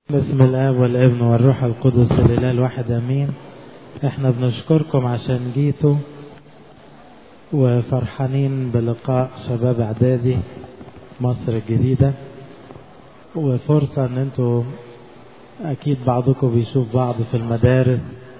بسم الاب والابن والروح القدس الاله الواحد امين احنا بنشكركم عشان جيتوا وفرحانين بلقاء شباب اعدادي مصر الجديدة وفرصة ان انتوا اكيد بعضكم بيشوف بعض في المدارس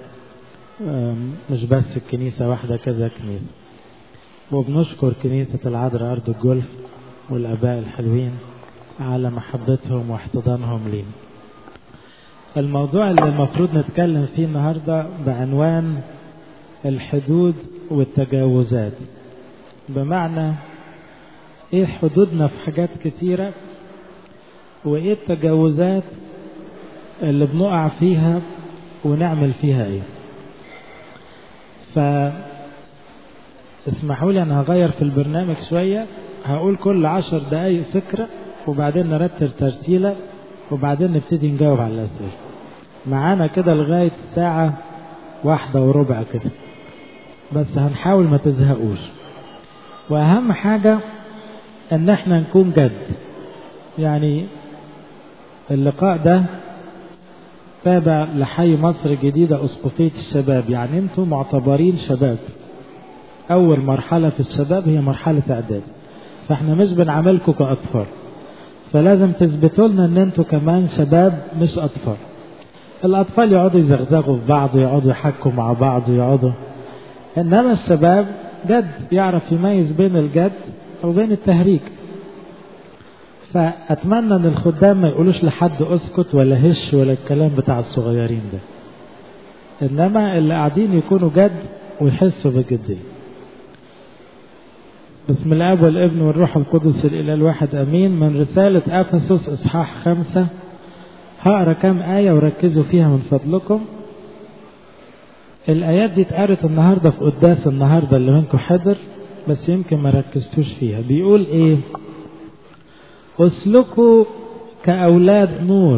مش بس الكنيسة واحدة كذا كنيسة وبنشكر كنيسة العذراء أرض الجولف والآباء الحلوين على محبتهم واحتضانهم لينا الموضوع اللي المفروض نتكلم فيه النهاردة بعنوان الحدود والتجاوزات بمعنى ايه حدودنا في حاجات كتيرة وايه التجاوزات اللي بنقع فيها ونعمل فيها ايه ف اسمحوا لي انا هغير في البرنامج شوية هقول كل عشر دقايق فكرة وبعدين نرتب ترتيلة وبعدين نبتدي نجاوب على الأسئلة معانا كده لغاية ساعة واحدة وربع كده بس هنحاول ما تزهقوش وأهم حاجة إن احنا نكون جد يعني اللقاء ده تابع لحي مصر الجديدة أسقفية الشباب يعني انتم معتبرين شباب أول مرحلة في الشباب هي مرحلة إعداد فاحنا مش بنعاملكم كأطفال فلازم تثبتوا لنا ان انتوا كمان شباب مش اطفال الاطفال يقعدوا يزغزغوا في بعض ويقعدوا يحكوا مع بعض ويقعدوا انما الشباب جد يعرف يميز بين الجد وبين التهريج فاتمنى ان الخدام ما يقولوش لحد اسكت ولا هش ولا الكلام بتاع الصغيرين ده انما اللي قاعدين يكونوا جد ويحسوا بجديه بسم الاب والابن والروح القدس الاله الواحد امين من رساله افسس اصحاح خمسه هقرا كام ايه وركزوا فيها من فضلكم الايات دي اتقرت النهارده في قداس النهارده اللي منكم حضر بس يمكن ما ركزتوش فيها بيقول ايه اسلكوا كاولاد نور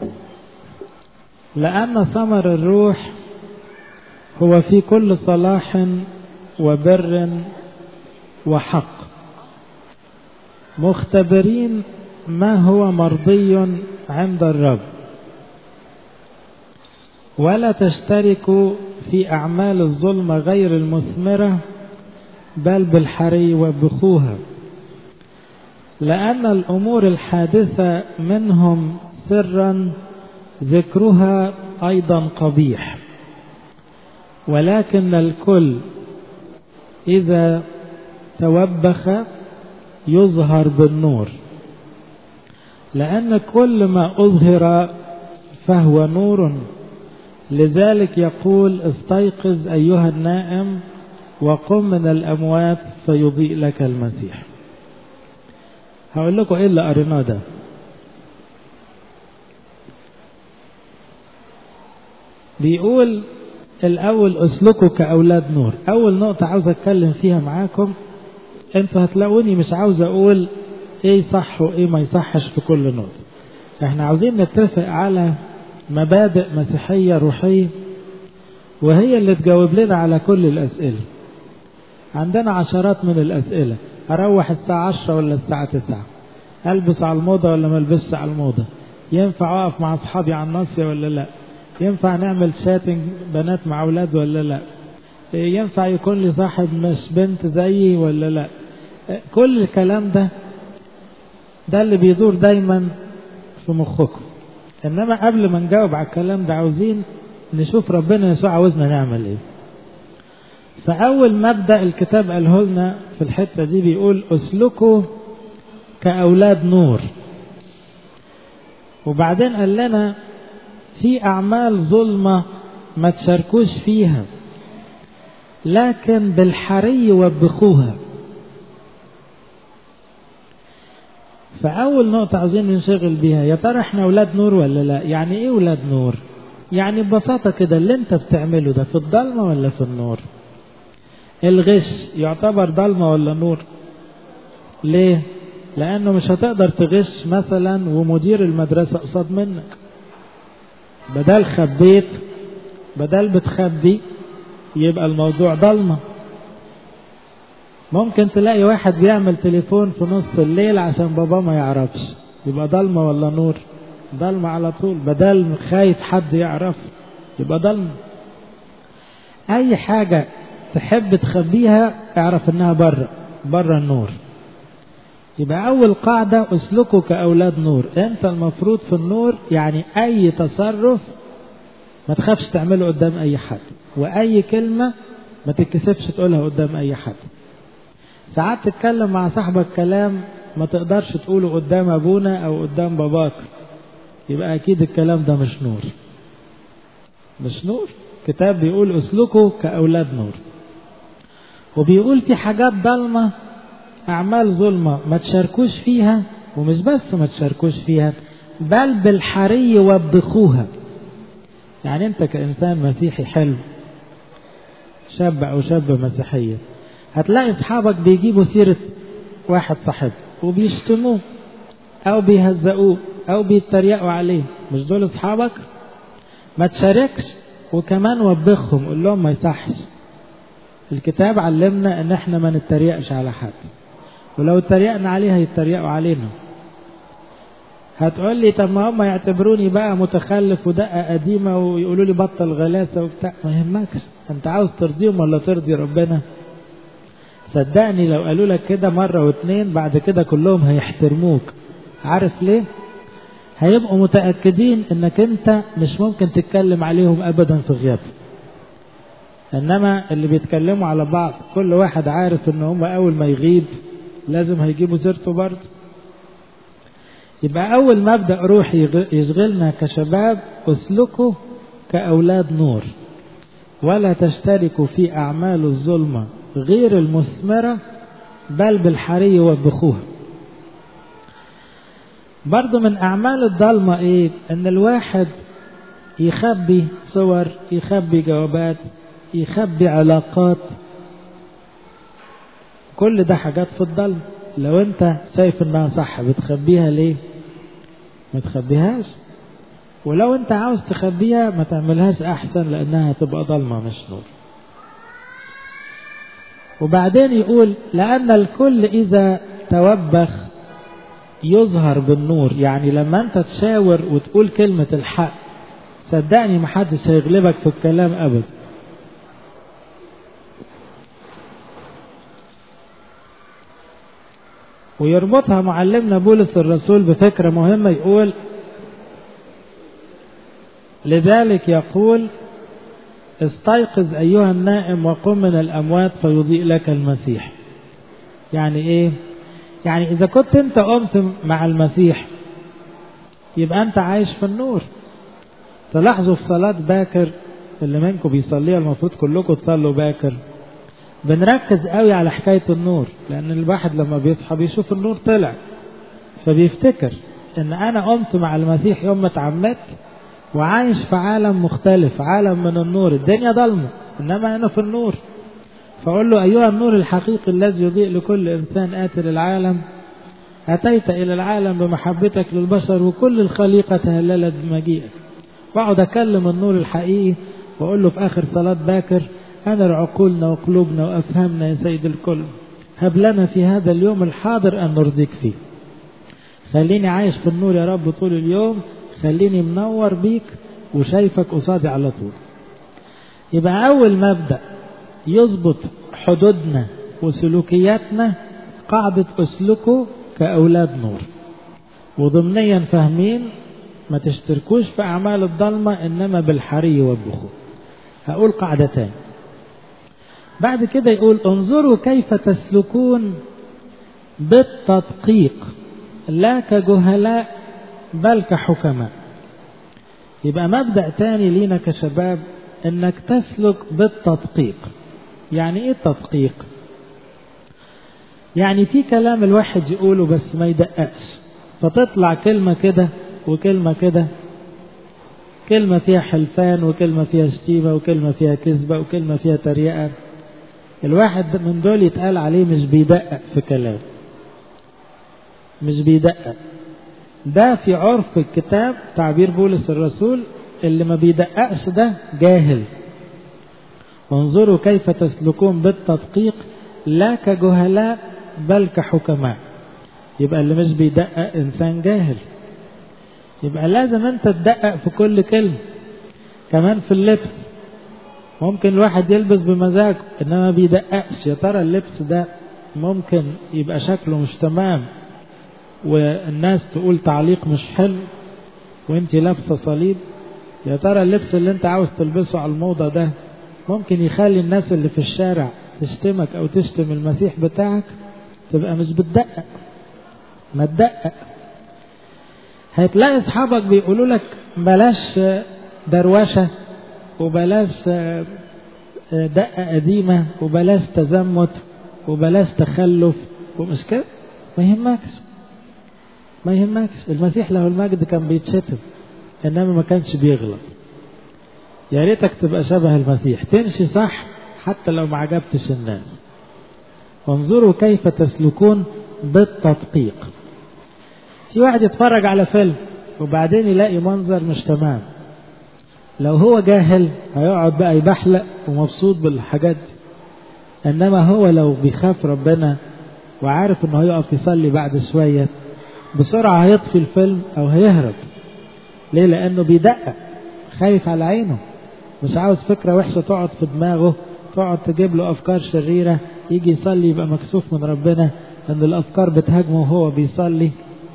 لان ثمر الروح هو في كل صلاح وبر وحق مختبرين ما هو مرضي عند الرب ولا تشتركوا في أعمال الظلم غير المثمرة بل بالحري وبخوها لأن الأمور الحادثة منهم سرا ذكرها أيضا قبيح ولكن الكل إذا توبخ يظهر بالنور لأن كل ما أظهر فهو نور لذلك يقول استيقظ أيها النائم وقم من الأموات فيضيء لك المسيح هقول لكم إيه اللي قريناه ده بيقول الأول أسلكوا كأولاد نور أول نقطة عاوز أتكلم فيها معاكم انتوا هتلاقوني مش عاوز اقول ايه صح وايه ما يصحش في كل نقطة احنا عاوزين نتفق على مبادئ مسيحية روحية وهي اللي تجاوب لنا على كل الاسئلة عندنا عشرات من الاسئلة اروح الساعة عشرة ولا الساعة تسعة البس على الموضة ولا ما البسش على الموضة ينفع اقف مع اصحابي على الناصية ولا لا ينفع نعمل شاتنج بنات مع اولاد ولا لا ينفع يكون لي صاحب مش بنت زيي ولا لا كل الكلام ده ده اللي بيدور دايما في مخكم انما قبل ما نجاوب على الكلام ده عاوزين نشوف ربنا يسوع عاوزنا نعمل ايه فاول مبدا الكتاب قاله لنا في الحته دي بيقول اسلكوا كاولاد نور وبعدين قال لنا في اعمال ظلمه ما تشاركوش فيها لكن بالحري وبخوها فأول نقطة عاوزين ننشغل بيها يا ترى احنا أولاد نور ولا لا؟ يعني إيه أولاد نور؟ يعني ببساطة كده اللي أنت بتعمله ده في الضلمة ولا في النور؟ الغش يعتبر ضلمة ولا نور؟ ليه؟ لأنه مش هتقدر تغش مثلا ومدير المدرسة قصاد منك. بدل خبيت بدل بتخبي يبقى الموضوع ضلمة ممكن تلاقي واحد بيعمل تليفون في نص الليل عشان بابا ما يعرفش يبقى ضلمة ولا نور ضلمة على طول بدل خايف حد يعرف يبقى ضلمة أي حاجة تحب تخبيها اعرف انها بره بره النور يبقى أول قاعدة اسلكوا كأولاد نور أنت المفروض في النور يعني أي تصرف ما تخافش تعمله قدام أي حد وأي كلمة ما تتكسفش تقولها قدام أي حد ساعات تتكلم مع صاحبك كلام ما تقدرش تقوله قدام أبونا أو قدام باباك يبقى أكيد الكلام ده مش نور مش نور كتاب بيقول اسلكوا كأولاد نور وبيقول في حاجات ضلمة أعمال ظلمة ما تشاركوش فيها ومش بس ما تشاركوش فيها بل بالحري وبخوها يعني أنت كإنسان مسيحي حلو شاب أو شابة مسيحية هتلاقي أصحابك بيجيبوا سيرة واحد صاحب وبيشتموه أو بيهزقوه أو بيتريقوا عليه مش دول أصحابك ما تشاركش وكمان وبخهم قول لهم ما يصحش الكتاب علمنا ان احنا ما نتريقش على حد ولو اتريقنا عليه هيتريقوا علينا هتقول لي طب ما هم يعتبروني بقى متخلف ودقة قديمة ويقولوا لي بطل غلاسة وبتاع ما يهمكش انت عاوز ترضيهم ولا ترضي ربنا صدقني لو قالوا لك كده مرة واتنين بعد كده كلهم هيحترموك عارف ليه هيبقوا متأكدين انك انت مش ممكن تتكلم عليهم ابدا في غياب انما اللي بيتكلموا على بعض كل واحد عارف ان هم اول ما يغيب لازم هيجيبوا سيرته برضه يبقى اول مبدأ روحي يشغلنا كشباب اسلكوا كاولاد نور ولا تشتركوا في اعمال الظلمة غير المثمرة بل بالحري وبخوها برضه من أعمال الضلمة إيه؟ إن الواحد يخبي صور يخبي جوابات يخبي علاقات كل ده حاجات في الضلمة لو أنت شايف إنها صح بتخبيها ليه؟ ما تخبيهاش ولو أنت عاوز تخبيها ما تعملهاش أحسن لأنها تبقى ضلمة مش نور وبعدين يقول لأن الكل إذا توبخ يظهر بالنور يعني لما انت تشاور وتقول كلمة الحق صدقني محدش هيغلبك في الكلام ابدا ويربطها معلمنا بولس الرسول بفكرة مهمة يقول لذلك يقول استيقظ أيها النائم وقم من الأموات فيضيء لك المسيح يعني إيه يعني إذا كنت أنت قمت مع المسيح يبقى أنت عايش في النور تلاحظوا في صلاة باكر اللي منكم بيصليها المفروض كلكم تصلوا باكر بنركز قوي على حكاية النور لأن الواحد لما بيصحى بيشوف النور طلع فبيفتكر إن أنا قمت مع المسيح يوم ما اتعمدت وعايش في عالم مختلف عالم من النور الدنيا ضلمة إنما أنا في النور فأقول له أيها النور الحقيقي الذي يضيء لكل إنسان آتي للعالم أتيت إلى العالم بمحبتك للبشر وكل الخليقة تهللت بمجيئك وأقعد أكلم النور الحقيقي وأقول له في آخر صلاة باكر أنر عقولنا وقلوبنا وأفهمنا يا سيد الكل هب لنا في هذا اليوم الحاضر أن نرضيك فيه خليني عايش في النور يا رب طول اليوم خليني منور بيك وشايفك قصادي على طول يبقى أول مبدأ يظبط حدودنا وسلوكياتنا قاعدة أسلكوا كأولاد نور وضمنيا فاهمين ما تشتركوش في أعمال الضلمة إنما بالحري والبخور هقول قاعدة تاني بعد كده يقول انظروا كيف تسلكون بالتدقيق لا كجهلاء بل كحكماء يبقى مبدأ تاني لينا كشباب انك تسلك بالتدقيق يعني ايه التدقيق يعني في كلام الواحد يقوله بس ما يدققش فتطلع كلمة كده وكلمة كده كلمة فيها حلفان وكلمة فيها شتيمة وكلمة فيها كذبة وكلمة فيها تريقة الواحد من دول يتقال عليه مش بيدقق في كلام مش بيدقق ده في عرف الكتاب تعبير بولس الرسول اللي ما بيدققش ده جاهل وانظروا كيف تسلكون بالتدقيق لا كجهلاء بل كحكماء يبقى اللي مش بيدقق انسان جاهل يبقى لازم انت تدقق في كل كلمة كمان في اللبس ممكن الواحد يلبس بمزاجه انما ما بيدققش يا ترى اللبس ده ممكن يبقى شكله مش تمام والناس تقول تعليق مش حلو وانت لابسه صليب يا ترى اللبس اللي انت عاوز تلبسه على الموضه ده ممكن يخلي الناس اللي في الشارع تشتمك او تشتم المسيح بتاعك تبقى مش بتدقق ما تدقق هتلاقي اصحابك بيقولوا لك بلاش دروشه وبلاش دقه قديمه وبلاش تزمت وبلاش تخلف ومش كده ما يهمكش ما يهمكش المسيح له المجد كان بيتشتم انما ما كانش بيغلط يا ريتك تبقى شبه المسيح تمشي صح حتى لو ما عجبتش الناس وانظروا كيف تسلكون بالتدقيق في واحد يتفرج على فيلم وبعدين يلاقي منظر مش تمام لو هو جاهل هيقعد بقى يبحلق ومبسوط بالحاجات دي انما هو لو بيخاف ربنا وعارف انه هيقف يصلي بعد شويه بسرعه هيطفي الفيلم او هيهرب ليه لانه بيدقق خايف على عينه مش عاوز فكره وحشه تقعد في دماغه تقعد تجيب له افكار شريره يجي يصلي يبقى مكسوف من ربنا ان الافكار بتهاجمه وهو بيصلي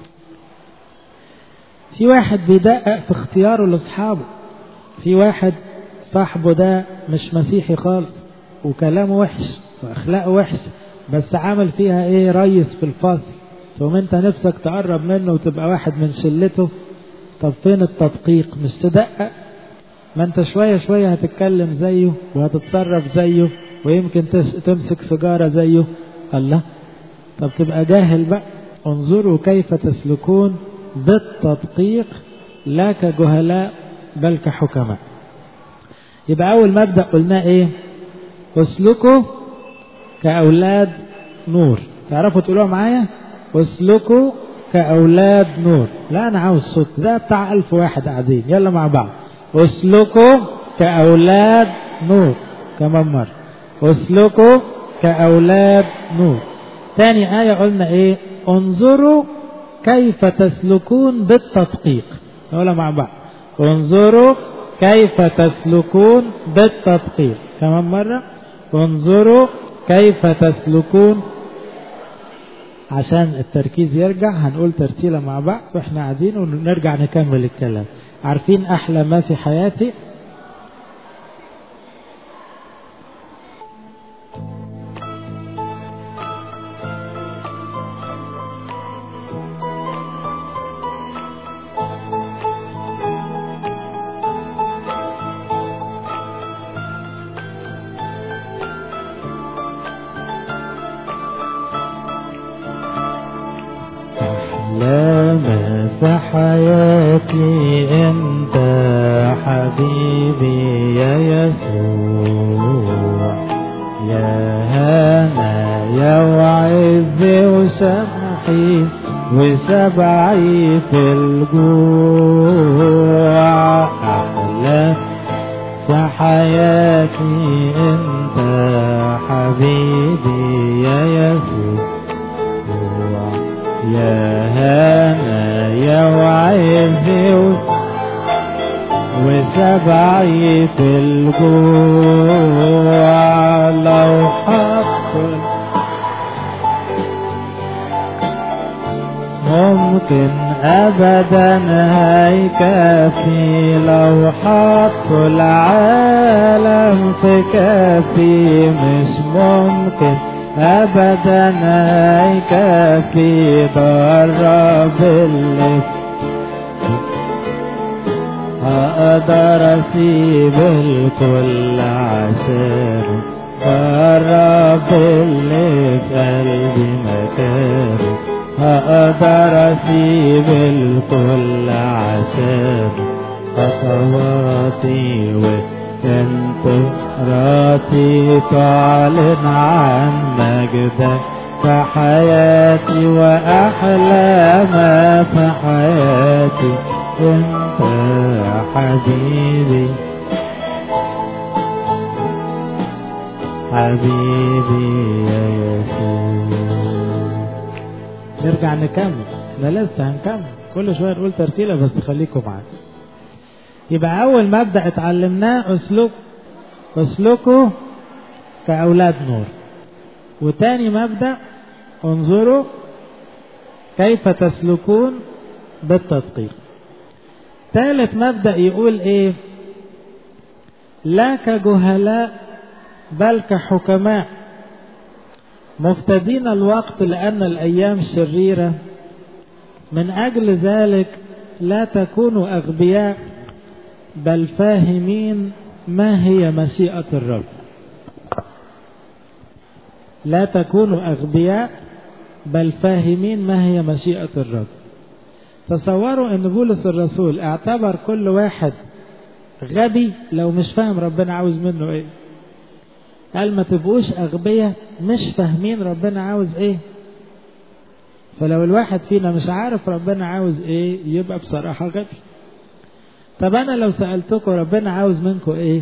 في واحد بيدقق في اختياره لاصحابه في واحد صاحبه ده مش مسيحي خالص وكلامه وحش واخلاقه وحش بس عامل فيها ايه ريس في الفصل ثم انت نفسك تقرب منه وتبقى واحد من شلته طب فين التدقيق مش تدقق ما انت شوية شوية هتتكلم زيه وهتتصرف زيه ويمكن تمسك سيجارة زيه الله طب تبقى جاهل بقى انظروا كيف تسلكون بالتدقيق لا كجهلاء بل كحكماء يبقى أول مبدأ قلناه إيه اسلكوا كأولاد نور تعرفوا تقولوها معايا اسلكوا كأولاد نور لا أنا عاوز صوت ده بتاع ألف واحد قاعدين يلا مع بعض اسلكوا كأولاد نور كمان مرة اسلكوا كأولاد نور تاني آية قلنا إيه انظروا كيف تسلكون بالتدقيق نقولها مع بعض انظروا كيف تسلكون بالتدقيق كمان مرة انظروا كيف تسلكون عشان التركيز يرجع هنقول ترتيلة مع بعض واحنا قاعدين ونرجع نكمل الكلام عارفين احلى ما في حياتي لا ما في حياتي انت حبيبي يا يسوع يا هنا يا وعزي وسمحي وسبعي في الجوع أحلى في حياتي انت حبيبي يا يسوع يا هنا يا وعزي وسبعي في الجوع لو حصل ممكن ابدا هيكفي لو حطوا العالم في كافي مش ممكن ابدا هيكفي ضرب اللي هقدر اسيب الكل عشانه قرب اللي في قلبي مكانه هقدر اسيب الكل عشانه خطواتي وانتصاراتي تعلن عن مجدك في حياتي واحلى ما في حياتي انت يا حبيبي حبيبي يا يسوع نرجع نكمل احنا لسه هنكمل كل شوية نقول ترتيلة بس خليكم معانا يبقى أول مبدأ اتعلمناه اسلك اسلكوا كأولاد نور وتاني مبدأ انظروا كيف تسلكون بالتدقيق ثالث مبدأ يقول ايه لا كجهلاء بل كحكماء مفتدين الوقت لأن الأيام شريرة من أجل ذلك لا تكونوا أغبياء بل فاهمين ما هي مشيئة الرب لا تكونوا أغبياء بل فاهمين ما هي مشيئة الرب تصوروا أن بولس الرسول اعتبر كل واحد غبي لو مش فاهم ربنا عاوز منه ايه قال ما تبقوش أغبياء مش فاهمين ربنا عاوز ايه فلو الواحد فينا مش عارف ربنا عاوز ايه يبقى بصراحة غبي طب انا لو سألتكم ربنا عاوز منكم ايه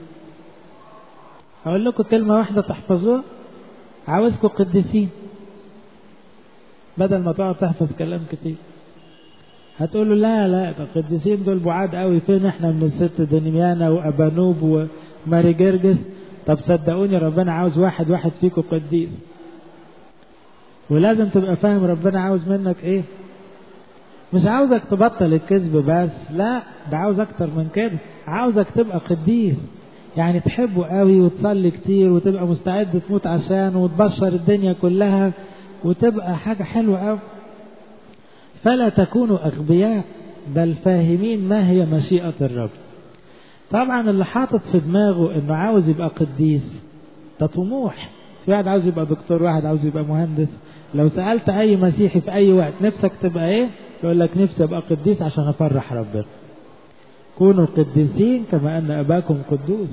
هقول لكم كلمة واحدة تحفظوها عاوزكم قديسين بدل ما تقعد تحفظ كلام كتير هتقولوا لا لا ده القديسين دول بعاد قوي فين احنا من الست دنيانا وابانوب وماري جرجس طب صدقوني ربنا عاوز واحد واحد فيكم قديس ولازم تبقى فاهم ربنا عاوز منك ايه مش عاوزك تبطل الكذب بس لا ده عاوز اكتر من كده عاوزك تبقى قديس يعني تحبه قوي وتصلي كتير وتبقى مستعد تموت عشانه وتبشر الدنيا كلها وتبقى حاجة حلوة قوي فلا تكونوا أغبياء بل فاهمين ما هي مشيئة الرب طبعا اللي حاطط في دماغه انه عاوز يبقى قديس ده طموح في واحد عاوز يبقى دكتور واحد عاوز يبقى مهندس لو سألت أي مسيحي في أي وقت نفسك تبقى إيه؟ يقول لك نفسي أبقى قديس عشان أفرح ربنا. كونوا قديسين كما أن أباكم قدوس.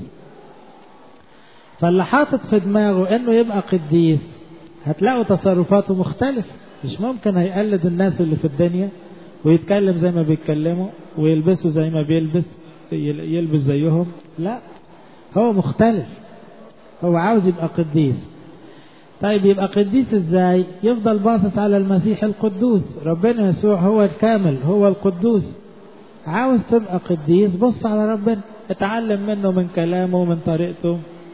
فاللي حاطط في دماغه إنه يبقى قديس هتلاقوا تصرفاته مختلفة، مش ممكن هيقلد الناس اللي في الدنيا ويتكلم زي ما بيتكلموا ويلبسوا زي ما بيلبس يلبس زيهم، لا هو مختلف. هو عاوز يبقى قديس. طيب يبقى قديس ازاي يفضل باصص على المسيح القدوس ربنا يسوع هو الكامل هو القدوس عاوز تبقى قديس بص على ربنا اتعلم منه من كلامه ومن طريقته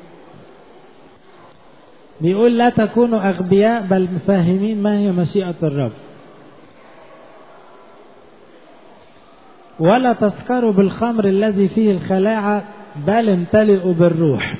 بيقول لا تكونوا أغبياء بل فاهمين ما هي مشيئة الرب ولا تسكروا بالخمر الذي فيه الخلاعة بل امتلئوا بالروح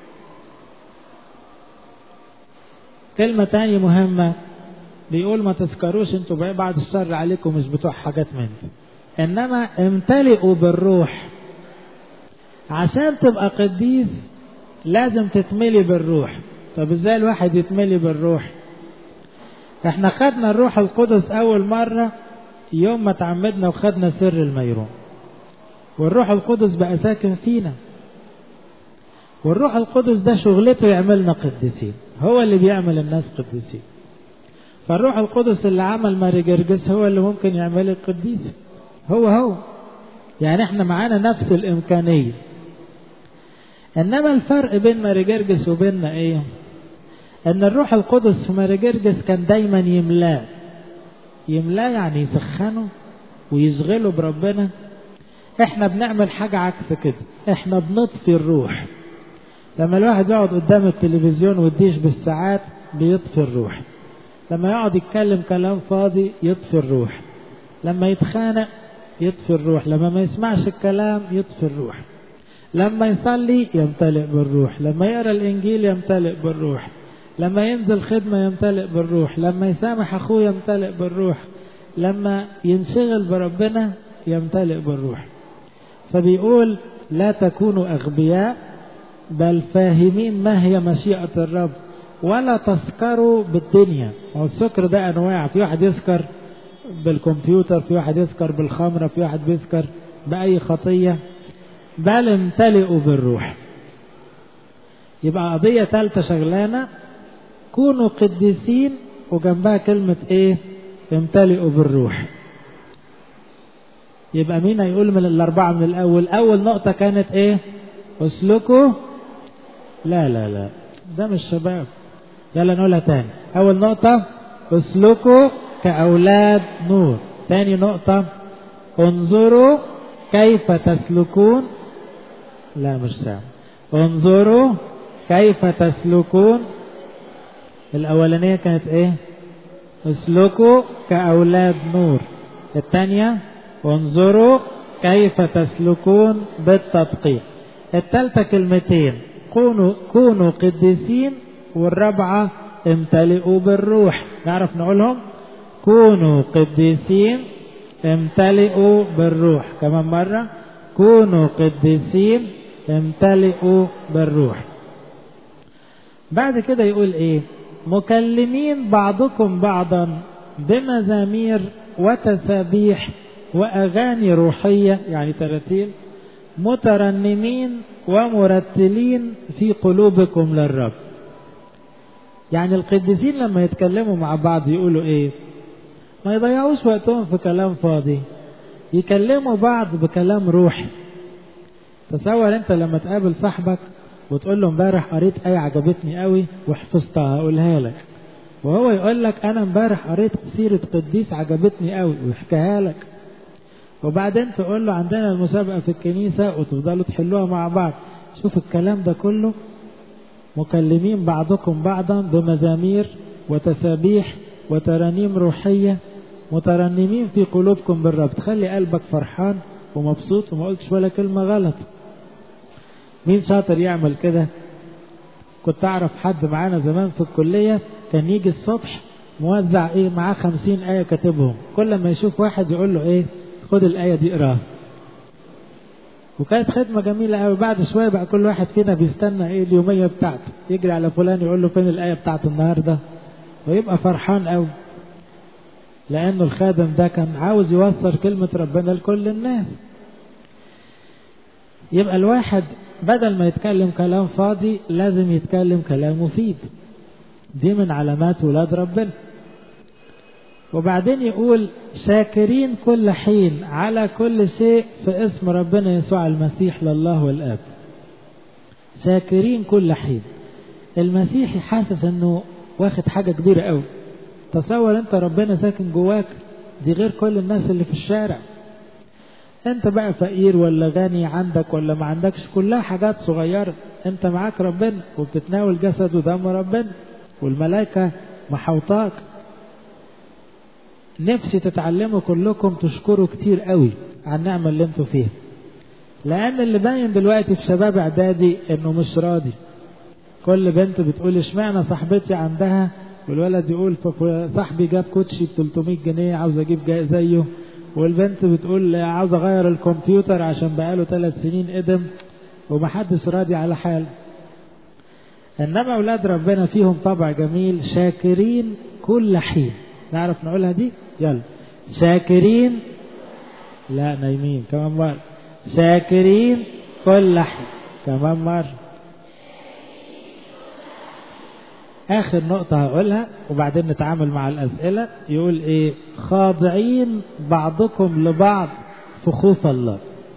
كلمة تانية مهمة بيقول ما تسكروش انتوا بعد الشر عليكم مش بتوع حاجات من دي انما امتلئوا بالروح عشان تبقى قديس لازم تتملي بالروح طب ازاي الواحد يتملي بالروح احنا خدنا الروح القدس اول مرة يوم ما تعمدنا وخدنا سر الميرون والروح القدس بقى ساكن فينا والروح القدس ده شغلته يعملنا قديسين هو اللي بيعمل الناس قديسين فالروح القدس اللي عمل ماري جرجس هو اللي ممكن يعمل القديس هو هو يعني احنا معانا نفس الامكانيه انما الفرق بين ماري جرجس وبيننا ايه ان الروح القدس في ماري جرجس كان دايما يملاه يملاه يعني يسخنه ويشغله بربنا احنا بنعمل حاجة عكس كده احنا بنطفي الروح لما الواحد يقعد قدام التلفزيون والديش بالساعات بيطفي الروح لما يقعد يتكلم كلام فاضي يطفي الروح لما يتخانق يطفي الروح لما ما يسمعش الكلام يطفي الروح لما يصلي يمتلئ بالروح لما يقرا الانجيل يمتلئ بالروح لما ينزل خدمه يمتلئ بالروح لما يسامح اخوه يمتلئ بالروح لما ينشغل بربنا يمتلئ بالروح فبيقول لا تكونوا اغبياء بل فاهمين ما هي مشيئه الرب ولا تسكروا بالدنيا هو السكر ده انواع في واحد يسكر بالكمبيوتر في واحد يسكر بالخمره في واحد بيسكر باي خطيه بل امتلئوا بالروح يبقى قضية ثالثة شغلانة كونوا قديسين وجنبها كلمة ايه امتلئوا بالروح يبقى مين هيقول من الأربعة من الأول أول نقطة كانت ايه اسلكوا لا لا لا ده مش شباب يلا نقولها تاني أول نقطة اسلكوا كأولاد نور تاني نقطة انظروا كيف تسلكون لا مش سامع انظروا كيف تسلكون الأولانية كانت ايه اسلكوا كأولاد نور الثانية انظروا كيف تسلكون بالتدقيق الثالثة كلمتين كونوا كونوا قديسين والرابعة امتلئوا بالروح نعرف نقولهم كونوا قديسين امتلئوا بالروح كمان مرة كونوا قديسين امتلئوا بالروح بعد كده يقول ايه مكلمين بعضكم بعضا بمزامير وتسابيح واغاني روحيه يعني تراتيل مترنمين ومرتلين في قلوبكم للرب يعني القديسين لما يتكلموا مع بعض يقولوا ايه ما يضيعوش وقتهم في كلام فاضي يكلموا بعض بكلام روحي تصور انت لما تقابل صاحبك وتقول له امبارح قريت آية عجبتني قوي وحفظتها هقولها لك وهو يقول لك انا امبارح قريت سيرة قديس عجبتني قوي ويحكيها لك وبعدين تقول له عندنا المسابقة في الكنيسة وتفضلوا تحلوها مع بعض شوف الكلام ده كله مكلمين بعضكم بعضا بمزامير وتسابيح وترانيم روحية مترنمين في قلوبكم بالرب تخلي قلبك فرحان ومبسوط وما قلتش ولا كلمة غلط مين شاطر يعمل كده كنت أعرف حد معانا زمان في الكلية كان يجي الصبح موزع ايه معاه خمسين آية كاتبهم كل ما يشوف واحد يقول له ايه خد الآية دي اقراها وكانت خدمة جميلة قوي بعد شوية بقى كل واحد فينا بيستنى ايه اليومية بتاعته يجري على فلان يقول له فين الآية بتاعت النهاردة ويبقى فرحان قوي لأنه الخادم ده كان عاوز يوصل كلمة ربنا لكل الناس يبقى الواحد بدل ما يتكلم كلام فاضي لازم يتكلم كلام مفيد دي من علامات ولاد ربنا وبعدين يقول شاكرين كل حين على كل شيء في اسم ربنا يسوع المسيح لله والاب شاكرين كل حين المسيحي حاسس انه واخد حاجة كبيرة قوي تصور انت ربنا ساكن جواك دي غير كل الناس اللي في الشارع انت بقى فقير ولا غني عندك ولا ما عندكش كلها حاجات صغيرة انت معاك ربنا وبتتناول جسد ودم ربنا والملائكة محوطاك نفسي تتعلموا كلكم تشكروا كتير قوي على النعمة اللي انتوا فيها لان اللي باين دلوقتي في شباب اعدادي انه مش راضي كل بنت بتقول اشمعنى صاحبتي عندها والولد يقول صاحبي جاب كوتشي ب 300 جنيه عاوز اجيب زيه والبنت بتقول عاوز اغير الكمبيوتر عشان بقاله ثلاث سنين قدم ومحدش راضي على حال انما اولاد ربنا فيهم طبع جميل شاكرين كل حين نعرف نقولها دي يلا شاكرين لا نايمين كمان مرة شاكرين كل حين كمان مرة آخر نقطة هقولها وبعدين نتعامل مع الأسئلة يقول إيه خاضعين بعضكم لبعض في خوف الله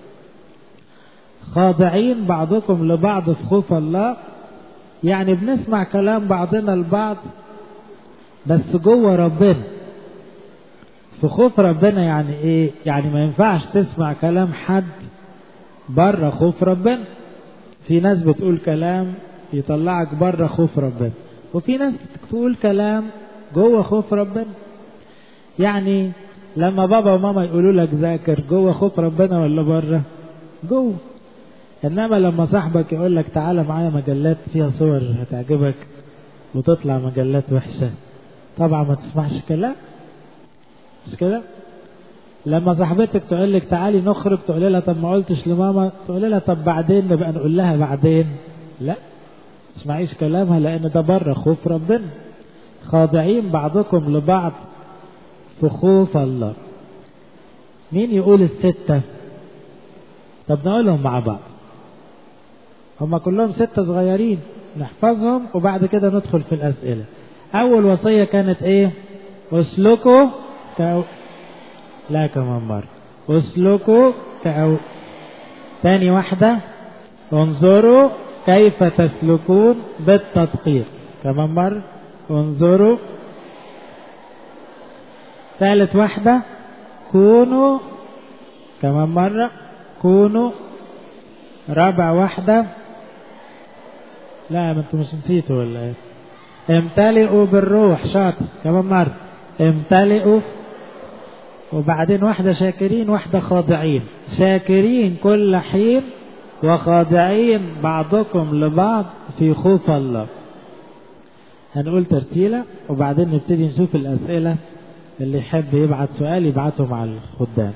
خاضعين بعضكم لبعض في خوف الله يعني بنسمع كلام بعضنا البعض بس جوه ربنا في خوف ربنا يعني ايه يعني ما ينفعش تسمع كلام حد بره خوف ربنا في ناس بتقول كلام يطلعك بره خوف ربنا وفي ناس تقول كلام جوه خوف ربنا يعني لما بابا وماما يقولوا لك ذاكر جوه خوف ربنا ولا بره جوه انما لما صاحبك يقول لك تعالى معايا مجلات فيها صور هتعجبك وتطلع مجلات وحشه طبعا ما تسمعش كلام مش كده لما صاحبتك تقول لك تعالي نخرج تقول لها طب ما قلتش لماما تقول لها طب بعدين نبقى نقول لها بعدين لا تسمعيش كلامها لان ده بره خوف ربنا خاضعين بعضكم لبعض في خوف الله مين يقول الستة طب نقولهم مع بعض هم كلهم ستة صغيرين نحفظهم وبعد كده ندخل في الأسئلة أول وصية كانت إيه اسلكوا كأو لا كمان مرة اسلكوا كأو ثاني واحدة انظروا كيف تسلكون بالتدقيق كمان مرة انظروا ثالث واحدة كونوا كمان مرة كونوا رابع واحدة لا ما انتوا مش نسيتوا ولا ايه امتلئوا بالروح شاطر كمان مرة امتلئوا وبعدين واحدة شاكرين واحدة خاضعين شاكرين كل حين وخاضعين بعضكم لبعض في خوف الله هنقول ترتيلة وبعدين نبتدي نشوف الأسئلة اللي يحب يبعت سؤال يبعته مع الخدام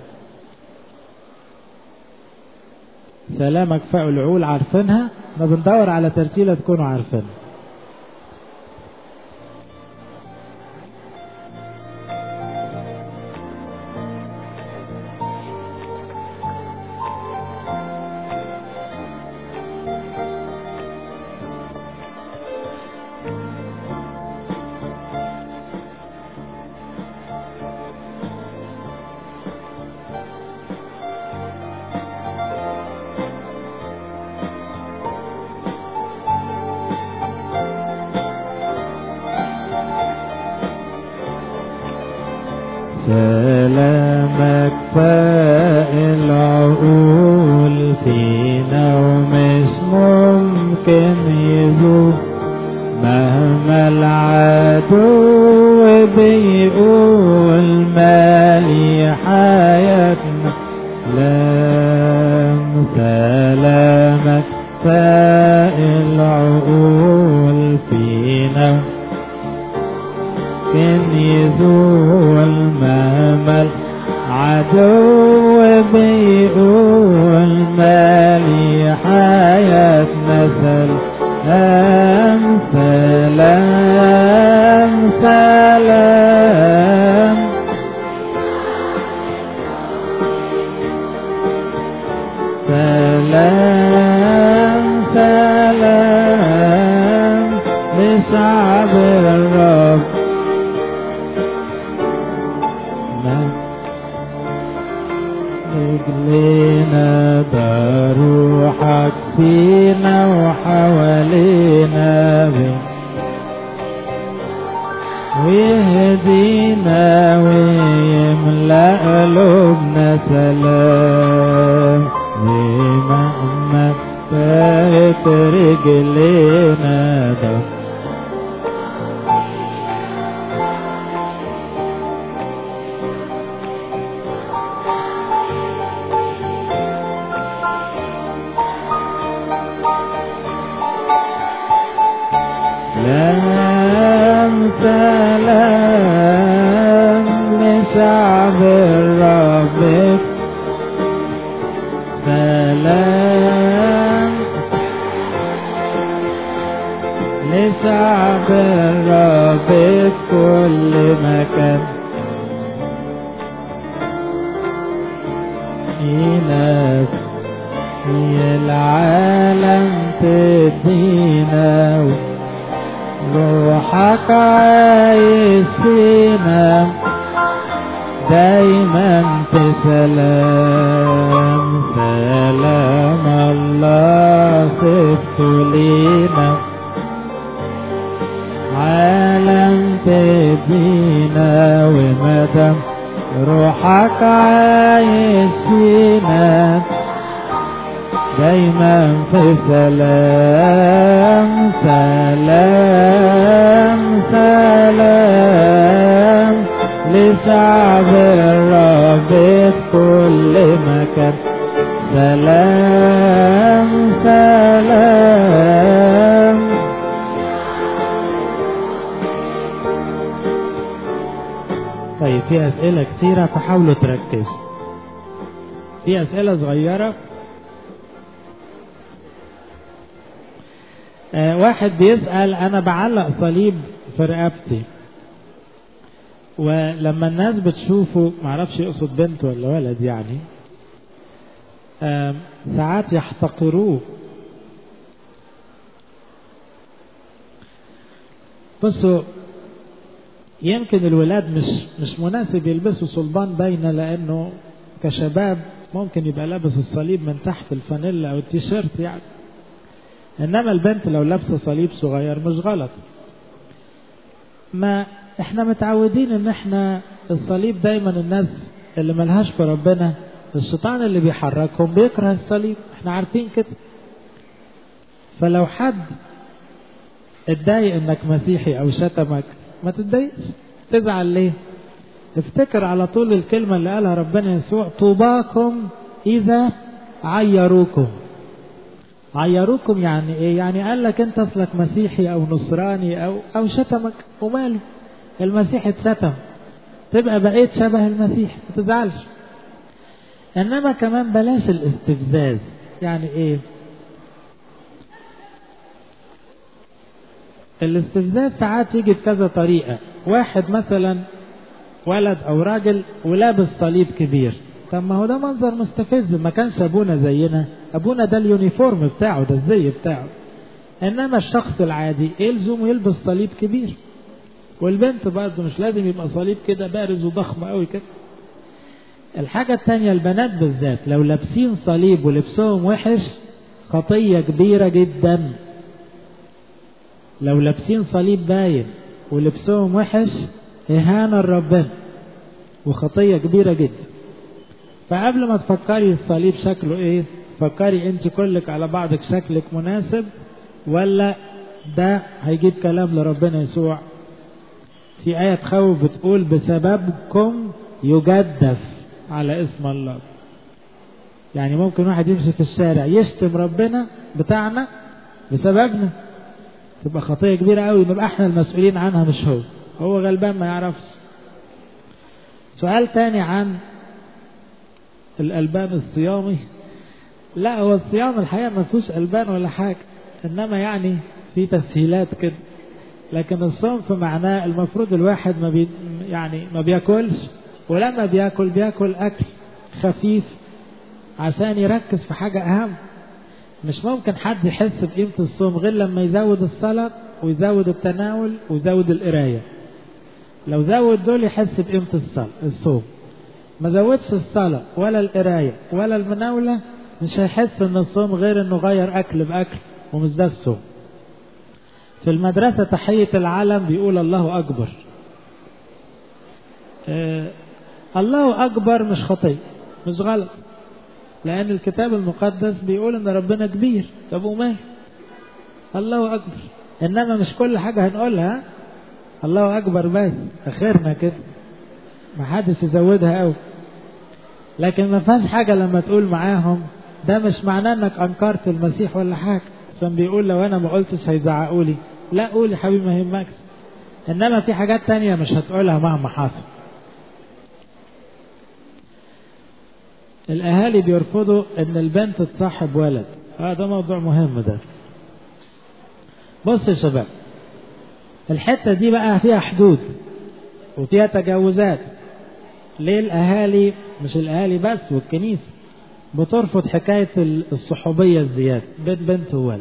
سلامك فاء العول عارفينها ما بندور على ترتيلة تكونوا عارفينها سلامك فائل عقول فينا ومش ممكن يزول مهما العدو بيقول مالي حياتنا لام سلامك فائل عقول فينا كان يزول مهما العدو بيقول مالي حياتنا سلام سلام سلام سلام سلام لشعب الرب رجلينا ده روحك فينا وحوالينا بي ويهدينا ويملأ قلوبنا سلام ومهما فات رجلينا ده سلام سلام لشعب الرب سلام لشعب الرب في كل مكان في ناس في العالم تدينا روحك عايش فينا دايما في سلام سلام الله سبته لينا عالم تدينا ومدام روحك عايش فينا دايما في سلام سلام سلام لشعب الرب في كل مكان سلام سلام طيب في أسئلة كثيرة فحاولوا تركزوا في أسئلة صغيرة آه واحد بيسأل أنا بعلق صليب في رقبتي ولما الناس بتشوفه معرفش يقصد بنت ولا ولد يعني آه ساعات يحتقروه بصوا يمكن الولاد مش مش مناسب يلبسوا صلبان باينة لأنه كشباب ممكن يبقى لابس الصليب من تحت الفانيلا أو التيشيرت يعني إنما البنت لو لابسة صليب صغير مش غلط ما احنا متعودين ان احنا الصليب دايما الناس اللي ملهاش في ربنا الشيطان اللي بيحركهم بيكره الصليب احنا عارفين كده فلو حد اتضايق انك مسيحي او شتمك ما تتضايقش تزعل ليه افتكر على طول الكلمة اللي قالها ربنا يسوع طوباكم إذا عيروكم عيروكم يعني ايه يعني قال لك انت اصلك مسيحي او نصراني او او شتمك وماله المسيح اتشتم تبقى بقيت شبه المسيح ما تزعلش انما كمان بلاش الاستفزاز يعني ايه الاستفزاز ساعات يجي بكذا طريقة واحد مثلا ولد او راجل ولابس صليب كبير طب ما هو ده منظر مستفز ما كانش ابونا زينا ابونا ده اليونيفورم بتاعه ده الزي بتاعه انما الشخص العادي يلزم يلبس صليب كبير والبنت برضه مش لازم يبقى صليب كده بارز وضخم قوي كده الحاجة التانية البنات بالذات لو لابسين صليب ولبسهم وحش خطية كبيرة جدا لو لابسين صليب باين ولبسهم وحش إهانة لربنا وخطية كبيرة جدا فقبل ما تفكري الصليب شكله ايه فكري انت كلك على بعضك شكلك مناسب ولا ده هيجيب كلام لربنا يسوع في آية تخوف بتقول بسببكم يجدف على اسم الله يعني ممكن واحد يمشي في الشارع يشتم ربنا بتاعنا بسببنا تبقى خطية كبيرة قوي نبقى احنا المسؤولين عنها مش هو هو غلبان ما يعرفش سؤال تاني عن الألبان الصيامي لا هو الصيام الحقيقة ما فيهوش ألبان ولا حاجة إنما يعني في تسهيلات كده لكن الصوم في معناه المفروض الواحد ما بي يعني ما بياكلش ولما بياكل بياكل أكل خفيف عشان يركز في حاجة أهم مش ممكن حد يحس بقيمة الصوم غير لما يزود الصلاة ويزود التناول ويزود القراية لو زود دول يحس بقيمة الصلاة الصوم ما زودش الصلاة ولا القراية ولا المناولة مش هيحس ان الصوم غير انه غير اكل باكل ومش ده الصوم في المدرسة تحية العالم بيقول الله اكبر آه الله اكبر مش خطية مش غلط لان الكتاب المقدس بيقول ان ربنا كبير طب ومال الله اكبر انما مش كل حاجة هنقولها الله اكبر بس اخرنا كده ما حدش يزودها قوي لكن ما فيهاش حاجه لما تقول معاهم ده مش معناه انك انكرت المسيح ولا حاجه عشان بيقول لو انا ما قلتش هيزعقوا لي لا قول يا حبيبي ما يهمكش انما في حاجات تانية مش هتقولها مهما حصل الاهالي بيرفضوا ان البنت تصاحب ولد اه ده موضوع مهم ده بص يا شباب الحته دي بقى فيها حدود وفيها تجاوزات ليه الاهالي مش الاهالي بس والكنيسه بترفض حكايه الصحوبيه الزياده بين بنت وولد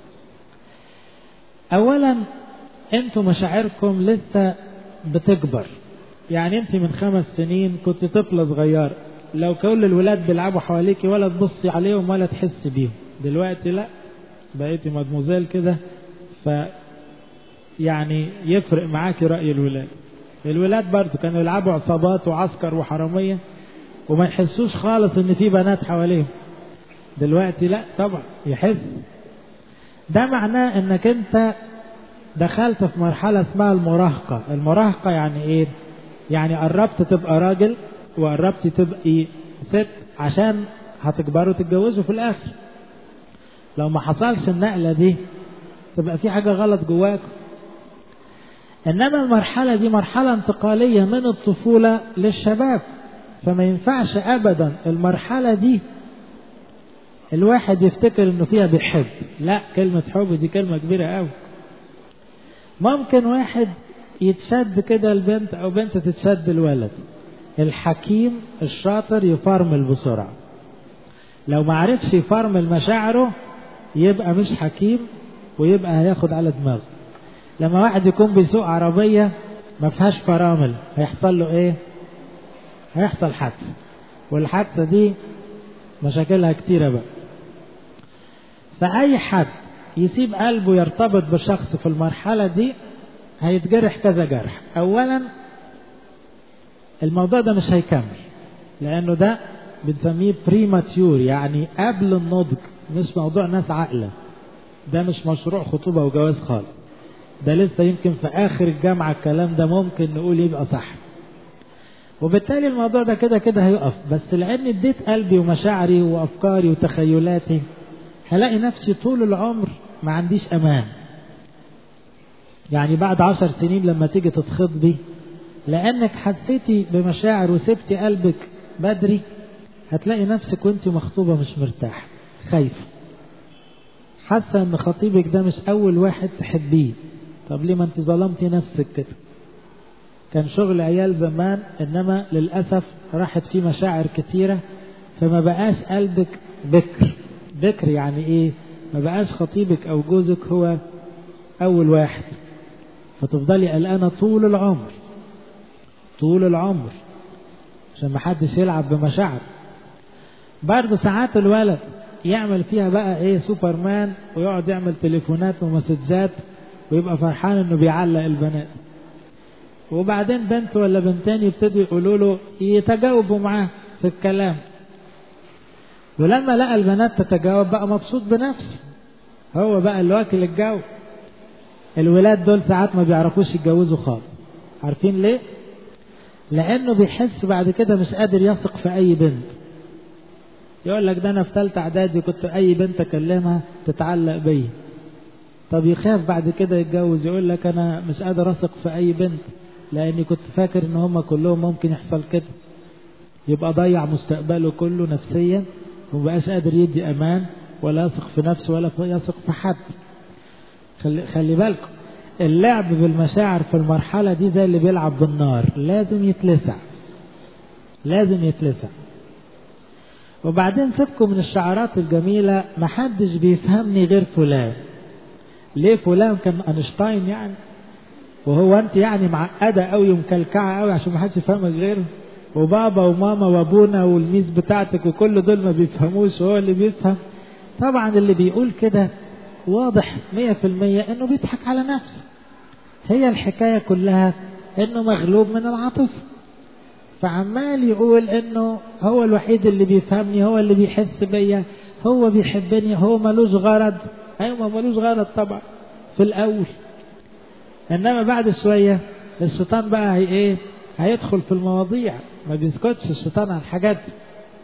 اولا انتوا مشاعركم لسه بتكبر يعني انت من خمس سنين كنت طفله صغيره لو كل الولاد بيلعبوا حواليكي ولا تبصي عليهم ولا تحسي بيهم دلوقتي لا بقيتي مدموزيل كده ف يعني يفرق معاكي رأي الولاد الولاد برضو كانوا يلعبوا عصابات وعسكر وحرامية وما يحسوش خالص ان في بنات حواليهم دلوقتي لا طبعا يحس ده معناه انك انت دخلت في مرحلة اسمها المراهقة المراهقة يعني ايه يعني قربت تبقى راجل وقربت تبقي ست عشان هتكبروا تتجوزوا في الاخر لو ما حصلش النقلة دي تبقى في حاجة غلط جواكم انما المرحلة دي مرحلة انتقالية من الطفولة للشباب فما ينفعش ابدا المرحلة دي الواحد يفتكر انه فيها بيحب لا كلمة حب دي كلمة كبيرة قوي ممكن واحد يتشد كده البنت او بنت تتشد الولد الحكيم الشاطر يفرمل بسرعة لو ما عرفش يفرمل مشاعره يبقى مش حكيم ويبقى هياخد على دماغه لما واحد يكون بيسوق عربية ما فيهاش فرامل هيحصل له ايه هيحصل حادثة والحادثة دي مشاكلها كتيرة بقى فأي حد يسيب قلبه يرتبط بشخص في المرحلة دي هيتجرح كذا جرح أولا الموضوع ده مش هيكمل لأنه ده بنسميه بريماتيور يعني قبل النضج مش موضوع ناس عاقلة ده مش مشروع خطوبة وجواز خالص ده لسه يمكن في آخر الجامعة الكلام ده ممكن نقول يبقى صح وبالتالي الموضوع ده كده كده هيقف بس لأن اديت قلبي ومشاعري وأفكاري وتخيلاتي هلاقي نفسي طول العمر ما عنديش أمان يعني بعد عشر سنين لما تيجي تتخطبي لأنك حسيتي بمشاعر وسبتي قلبك بدري هتلاقي نفسك وانت مخطوبة مش مرتاح خايفة حاسة ان خطيبك ده مش أول واحد تحبيه طب ليه ما انت ظلمتي نفسك كده كان شغل عيال زمان انما للأسف راحت فيه مشاعر كتيرة فما بقاش قلبك بكر بكر يعني ايه ما بقاش خطيبك او جوزك هو اول واحد فتفضلي قلقانة طول العمر طول العمر عشان ما حدش يلعب بمشاعر برضه ساعات الولد يعمل فيها بقى ايه سوبرمان ويقعد يعمل تليفونات ومسجات ويبقى فرحان انه بيعلق البنات وبعدين بنت ولا بنتين يبتدوا يقولوا له يتجاوبوا معاه في الكلام ولما لقى البنات تتجاوب بقى مبسوط بنفسه هو بقى اللي واكل الجو الولاد دول ساعات ما بيعرفوش يتجوزوا خالص عارفين ليه لانه بيحس بعد كده مش قادر يثق في اي بنت يقول لك ده انا في ثالثه اعدادي كنت اي بنت اكلمها تتعلق بيا طب يخاف بعد كده يتجوز يقول لك انا مش قادر اثق في اي بنت لاني كنت فاكر ان هم كلهم ممكن يحصل كده يبقى ضيع مستقبله كله نفسيا ومبقاش قادر يدي امان ولا يثق في نفسه ولا يثق في حد خلي, خلي بالكم اللعب بالمشاعر في المرحلة دي زي اللي بيلعب بالنار لازم يتلسع لازم يتلسع وبعدين سيبكم من الشعارات الجميلة محدش بيفهمني غير فلان ليه فلان كان أينشتاين يعني وهو أنت يعني معقدة أوي ومكلكعة أوي عشان محدش يفهمك غيره وبابا وماما وابونا والميس بتاعتك وكل دول ما بيفهموش هو اللي بيفهم طبعا اللي بيقول كده واضح مية في المية انه بيضحك على نفسه هي الحكاية كلها انه مغلوب من العاطفة فعمال يقول انه هو الوحيد اللي بيفهمني هو اللي بيحس بيا هو بيحبني هو ملوش غرض ايوه ملوش غرض طبعا في الاول انما بعد شوية الشيطان بقى هي ايه هيدخل في المواضيع ما بيسكتش الشيطان على الحاجات دي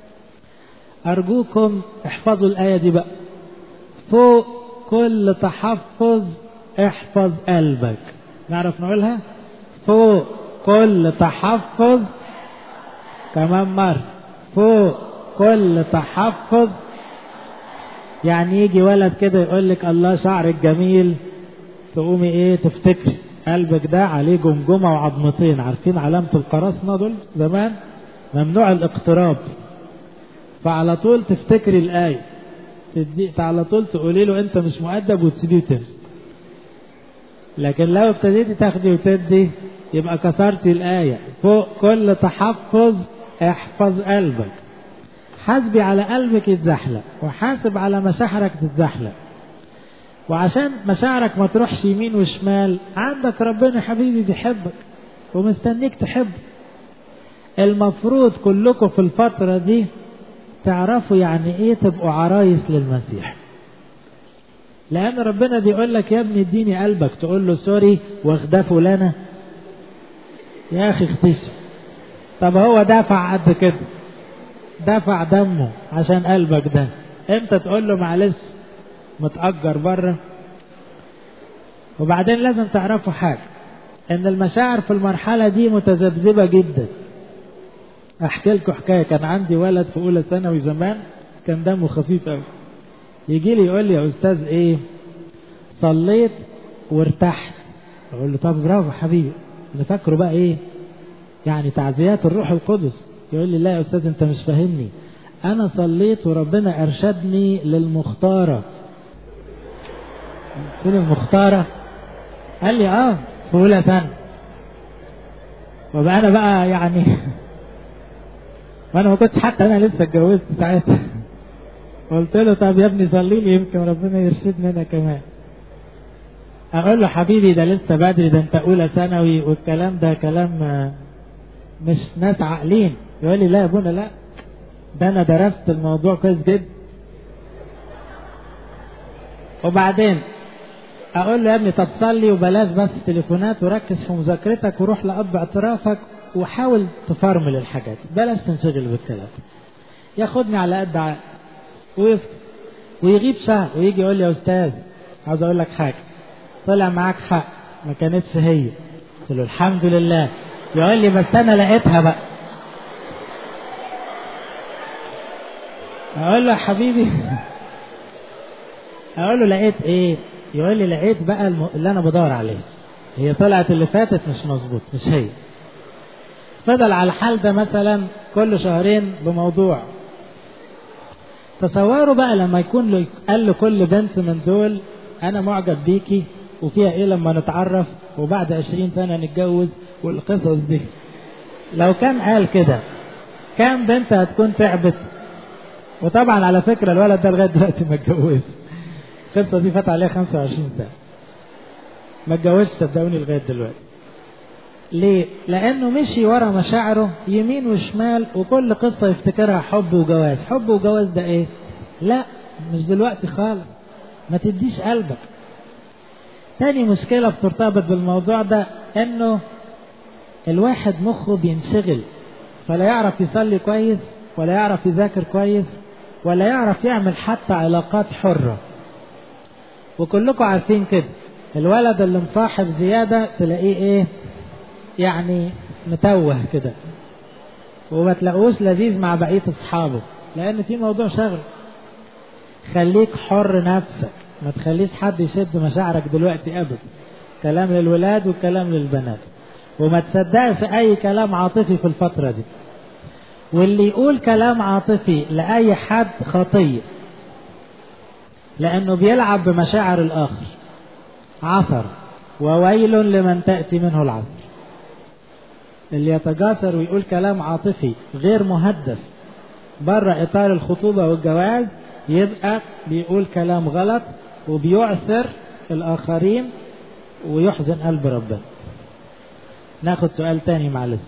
ارجوكم احفظوا الايه دي بقى فوق كل تحفظ احفظ قلبك نعرف نقولها فوق كل تحفظ كمان مرة فوق كل تحفظ يعني يجي ولد كده يقول لك الله شعرك جميل تقومي ايه تفتكري قلبك ده عليه جمجمة وعظمتين عارفين علامة القراصنة دول زمان ممنوع الاقتراب فعلى طول تفتكري الآية تدي على طول تقولي له انت مش مؤدب وتسيبيه تمشي لكن لو ابتديتي تاخدي وتدي يبقى كسرتي الآية فوق كل تحفظ احفظ قلبك حاسبي على قلبك يتزحلق وحاسب على مشاعرك تتزحلق وعشان مشاعرك ما تروحش يمين وشمال عندك ربنا حبيبي بيحبك ومستنيك تحب المفروض كلكم في الفترة دي تعرفوا يعني ايه تبقوا عرايس للمسيح لان ربنا بيقول لك يا ابني اديني قلبك تقول له سوري واخده فلانه يا اخي اختش طب هو دفع قد كده دفع دمه عشان قلبك ده انت تقول له معلش متأجر بره وبعدين لازم تعرفوا حاجة ان المشاعر في المرحلة دي متذبذبة جدا احكي لكم حكاية كان عندي ولد في اولى ثانوي زمان كان دمه خفيف قوي يجي لي يقول لي يا استاذ ايه صليت وارتحت اقول له طب برافو حبيبي انا فاكره بقى ايه يعني تعزيات الروح القدس يقول لي لا يا استاذ انت مش فاهمني انا صليت وربنا ارشدني للمختاره قلت له المختاره قال لي اه في اولى ثانوي وبقى انا بقى يعني وانا ما كنتش حتى انا لسه اتجوزت ساعتها قلت له طب يا ابني صلي لي يمكن ربنا يرشدني انا كمان اقول له حبيبي ده لسه بدري ده انت اولى ثانوي والكلام ده كلام مش ناس عاقلين يقول لي لا يا ابونا لا ده انا درست الموضوع كويس جدا وبعدين اقول له يا ابني طب صلي وبلاش بس تليفونات وركز في مذاكرتك وروح لاب اعترافك وحاول تفرمل الحاجات بلاش تنشغل بالكلام ياخدني على قد عقل ويسكت ويغيب شهر ويجي يقول لي يا استاذ عاوز اقول لك حاجه طلع معاك حق ما كانتش هي قلت له الحمد لله يقول لي بس انا لقيتها بقى اقول له يا حبيبي اقول له لقيت ايه يقول لي لقيت بقى الم... اللي انا بدور عليه هي طلعت اللي فاتت مش مظبوط مش هي فضل على الحال ده مثلا كل شهرين بموضوع تصوروا بقى لما يكون له قال له كل بنت من دول انا معجب بيكي وفيها ايه لما نتعرف وبعد عشرين سنة نتجوز والقصص دي لو كان قال كده كام بنت هتكون تعبت وطبعا على فكرة الولد ده لغاية دلوقتي ما اتجوزش القصة دي فات عليها 25 سنة ما اتجوزش صدقوني لغاية دلوقتي ليه؟ لأنه مشي ورا مشاعره يمين وشمال وكل قصة يفتكرها حب وجواز، حب وجواز ده إيه؟ لا مش دلوقتي خالص ما تديش قلبك. تاني مشكلة بترتبط بالموضوع ده إنه الواحد مخه بينشغل فلا يعرف يصلي كويس ولا يعرف يذاكر كويس ولا يعرف يعمل حتى علاقات حرة. وكلكم عارفين كده الولد اللي مصاحب زيادة تلاقيه إيه؟ يعني متوه كده وما تلاقوش لذيذ مع بقيه اصحابه لان في موضوع شغل خليك حر نفسك ما تخليش حد يشد مشاعرك دلوقتي ابدا كلام للولاد وكلام للبنات وما تصدقش اي كلام عاطفي في الفتره دي واللي يقول كلام عاطفي لاي حد خطيه لانه بيلعب بمشاعر الاخر عثر وويل لمن تاتي منه العثر اللي يتجاسر ويقول كلام عاطفي غير مهدف بره اطار الخطوبه والجواز يبقى بيقول كلام غلط وبيعسر الاخرين ويحزن قلب ربنا ناخد سؤال تاني معلش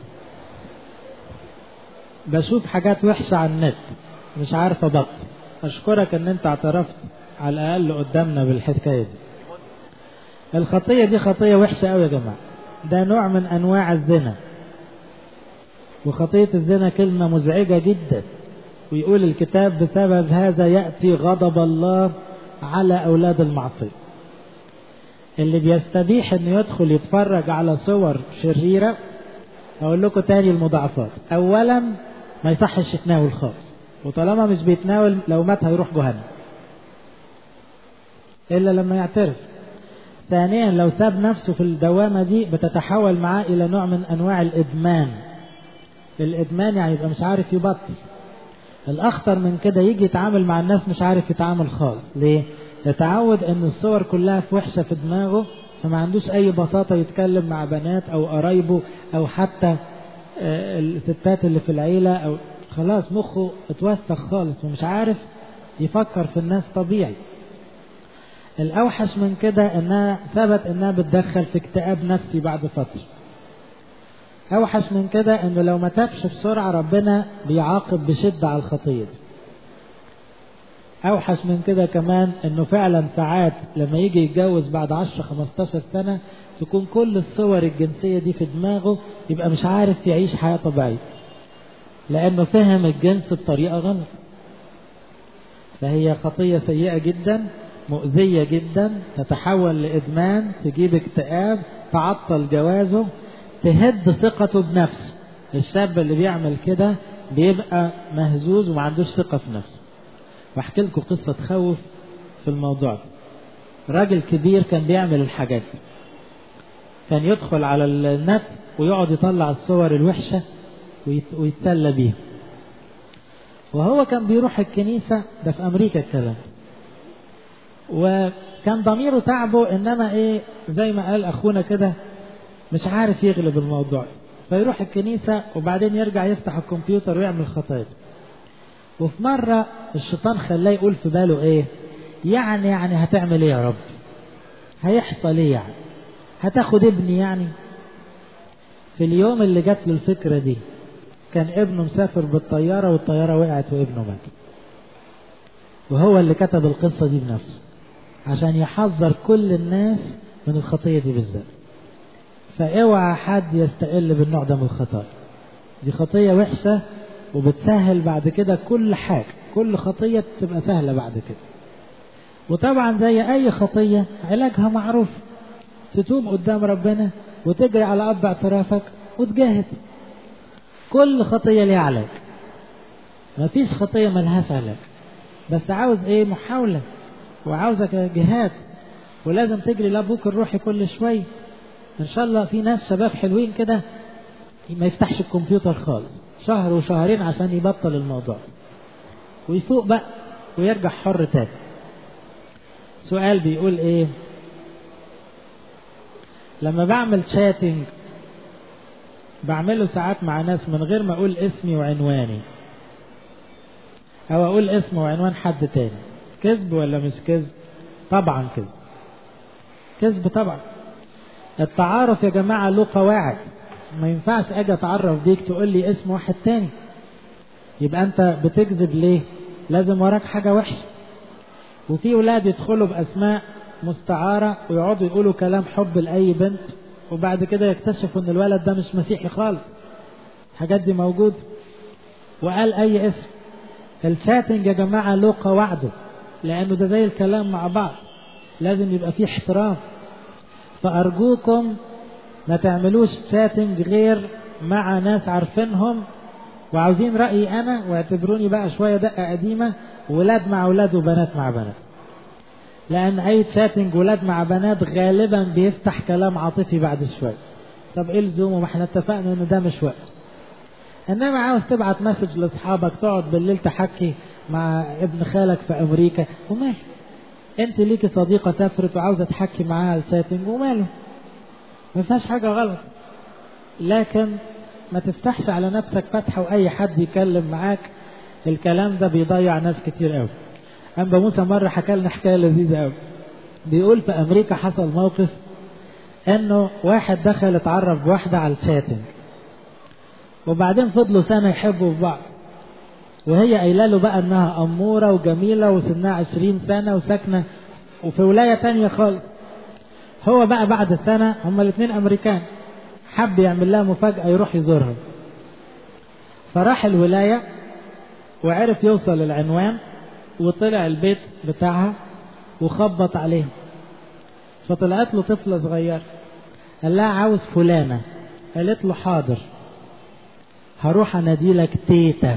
بشوف حاجات وحشة على النت مش عارف ابطل اشكرك ان انت اعترفت على الاقل قدامنا بالحكاية دي الخطية دي خطية وحشة قوي يا جماعة ده نوع من انواع الزنا وخطية الزنا كلمة مزعجة جدا ويقول الكتاب بسبب هذا يأتي غضب الله على أولاد المعصية اللي بيستبيح انه يدخل يتفرج على صور شريرة اقول لكم تاني المضاعفات اولا ما يصحش يتناول خالص وطالما مش بيتناول لو مات هيروح جهنم الا لما يعترف ثانيا لو ساب نفسه في الدوامة دي بتتحول معاه الى نوع من انواع الادمان الادمان يعني يبقى مش عارف يبطل الاخطر من كده يجي يتعامل مع الناس مش عارف يتعامل خالص ليه يتعود ان الصور كلها في وحشه في دماغه فما عندوش اي بساطه يتكلم مع بنات او قرايبه او حتى الستات اللي في العيله او خلاص مخه اتوسخ خالص ومش عارف يفكر في الناس طبيعي الاوحش من كده انها ثبت انها بتدخل في اكتئاب نفسي بعد فتره اوحش من كده انه لو ما تابش بسرعه ربنا بيعاقب بشده على الخطيه دي اوحش من كده كمان انه فعلا ساعات لما يجي يتجوز بعد 10 15 سنه تكون كل الصور الجنسيه دي في دماغه يبقى مش عارف يعيش حياه طبيعيه لانه فهم الجنس بطريقه غلط فهي خطيه سيئه جدا مؤذيه جدا تتحول لادمان تجيب اكتئاب تعطل جوازه تهد ثقته بنفسه الشاب اللي بيعمل كده بيبقى مهزوز وما عندوش ثقه في نفسه واحكي لكم قصه تخوف في الموضوع ده راجل كبير كان بيعمل الحاجات دي كان يدخل على النت ويقعد يطلع الصور الوحشه ويتسلى بيها وهو كان بيروح الكنيسه ده في امريكا الكلام وكان ضميره تعبه انما ايه زي ما قال اخونا كده مش عارف يغلب الموضوع فيروح الكنيسة وبعدين يرجع يفتح الكمبيوتر ويعمل خطايا وفي مرة الشيطان خلاه يقول في باله ايه يعني يعني هتعمل ايه يا رب هيحصل ايه يعني هتاخد ابني يعني في اليوم اللي جات له الفكرة دي كان ابنه مسافر بالطيارة والطيارة وقعت وابنه مات وهو اللي كتب القصة دي بنفسه عشان يحذر كل الناس من الخطية دي بالذات فاوعى حد يستقل بالنوع ده من الخطايا دي خطية وحشة وبتسهل بعد كده كل حاجة كل خطية تبقى سهلة بعد كده وطبعا زي أي خطية علاجها معروف تتوب قدام ربنا وتجري على أب اعترافك وتجاهد كل خطية ليها علاج مفيش خطية ملهاش علاج بس عاوز ايه محاولة وعاوزك جهاد ولازم تجري لابوك الروحي كل شوية ان شاء الله في ناس شباب حلوين كده ما يفتحش الكمبيوتر خالص شهر وشهرين عشان يبطل الموضوع ويفوق بقى ويرجع حر تاني سؤال بيقول ايه لما بعمل شاتنج بعمله ساعات مع ناس من غير ما اقول اسمي وعنواني او اقول اسم وعنوان حد تاني كذب ولا مش كذب طبعا كذب كذب طبعا التعارف يا جماعة له قواعد ما ينفعش اجي اتعرف بيك تقول لي اسم واحد تاني يبقى انت بتكذب ليه لازم وراك حاجة وحشة وفي ولاد يدخلوا باسماء مستعارة ويقعدوا يقولوا كلام حب لأي بنت وبعد كده يكتشفوا ان الولد ده مش مسيحي خالص الحاجات دي موجودة وقال اي اسم الشاتنج يا جماعة له قواعده لانه ده زي الكلام مع بعض لازم يبقى فيه احترام فارجوكم ما تعملوش شاتنج غير مع ناس عارفينهم وعاوزين رأيي انا واعتبروني بقى شوية دقة قديمة ولاد مع ولاد وبنات مع بنات لان اي شاتنج ولاد مع بنات غالبا بيفتح كلام عاطفي بعد شوية طب ايه لزومه ما احنا اتفقنا ان ده مش وقت انما عاوز تبعت مسج لاصحابك تقعد بالليل تحكي مع ابن خالك في امريكا وماله انت ليكي صديقة سافرت وعاوزة تحكي معاها الشاتنج وماله ما فيهاش حاجة غلط لكن ما تفتحش على نفسك فتحة واي حد يكلم معاك الكلام ده بيضيع ناس كتير قوي أنبا موسى مرة حكى لنا حكاية لذيذة قوي بيقول في أمريكا حصل موقف إنه واحد دخل اتعرف بواحدة على الشاتنج وبعدين فضلوا سنة يحبوا في بعض وهي قايله له بقى انها اموره وجميله وسنها عشرين سنه وساكنه وفي ولايه تانية خالص هو بقى بعد سنه هما الاثنين امريكان حب يعمل لها مفاجاه يروح يزورها فراح الولايه وعرف يوصل العنوان وطلع البيت بتاعها وخبط عليه فطلعت له طفله صغيره قال لها عاوز فلانه قالت له حاضر هروح انادي لك تيتا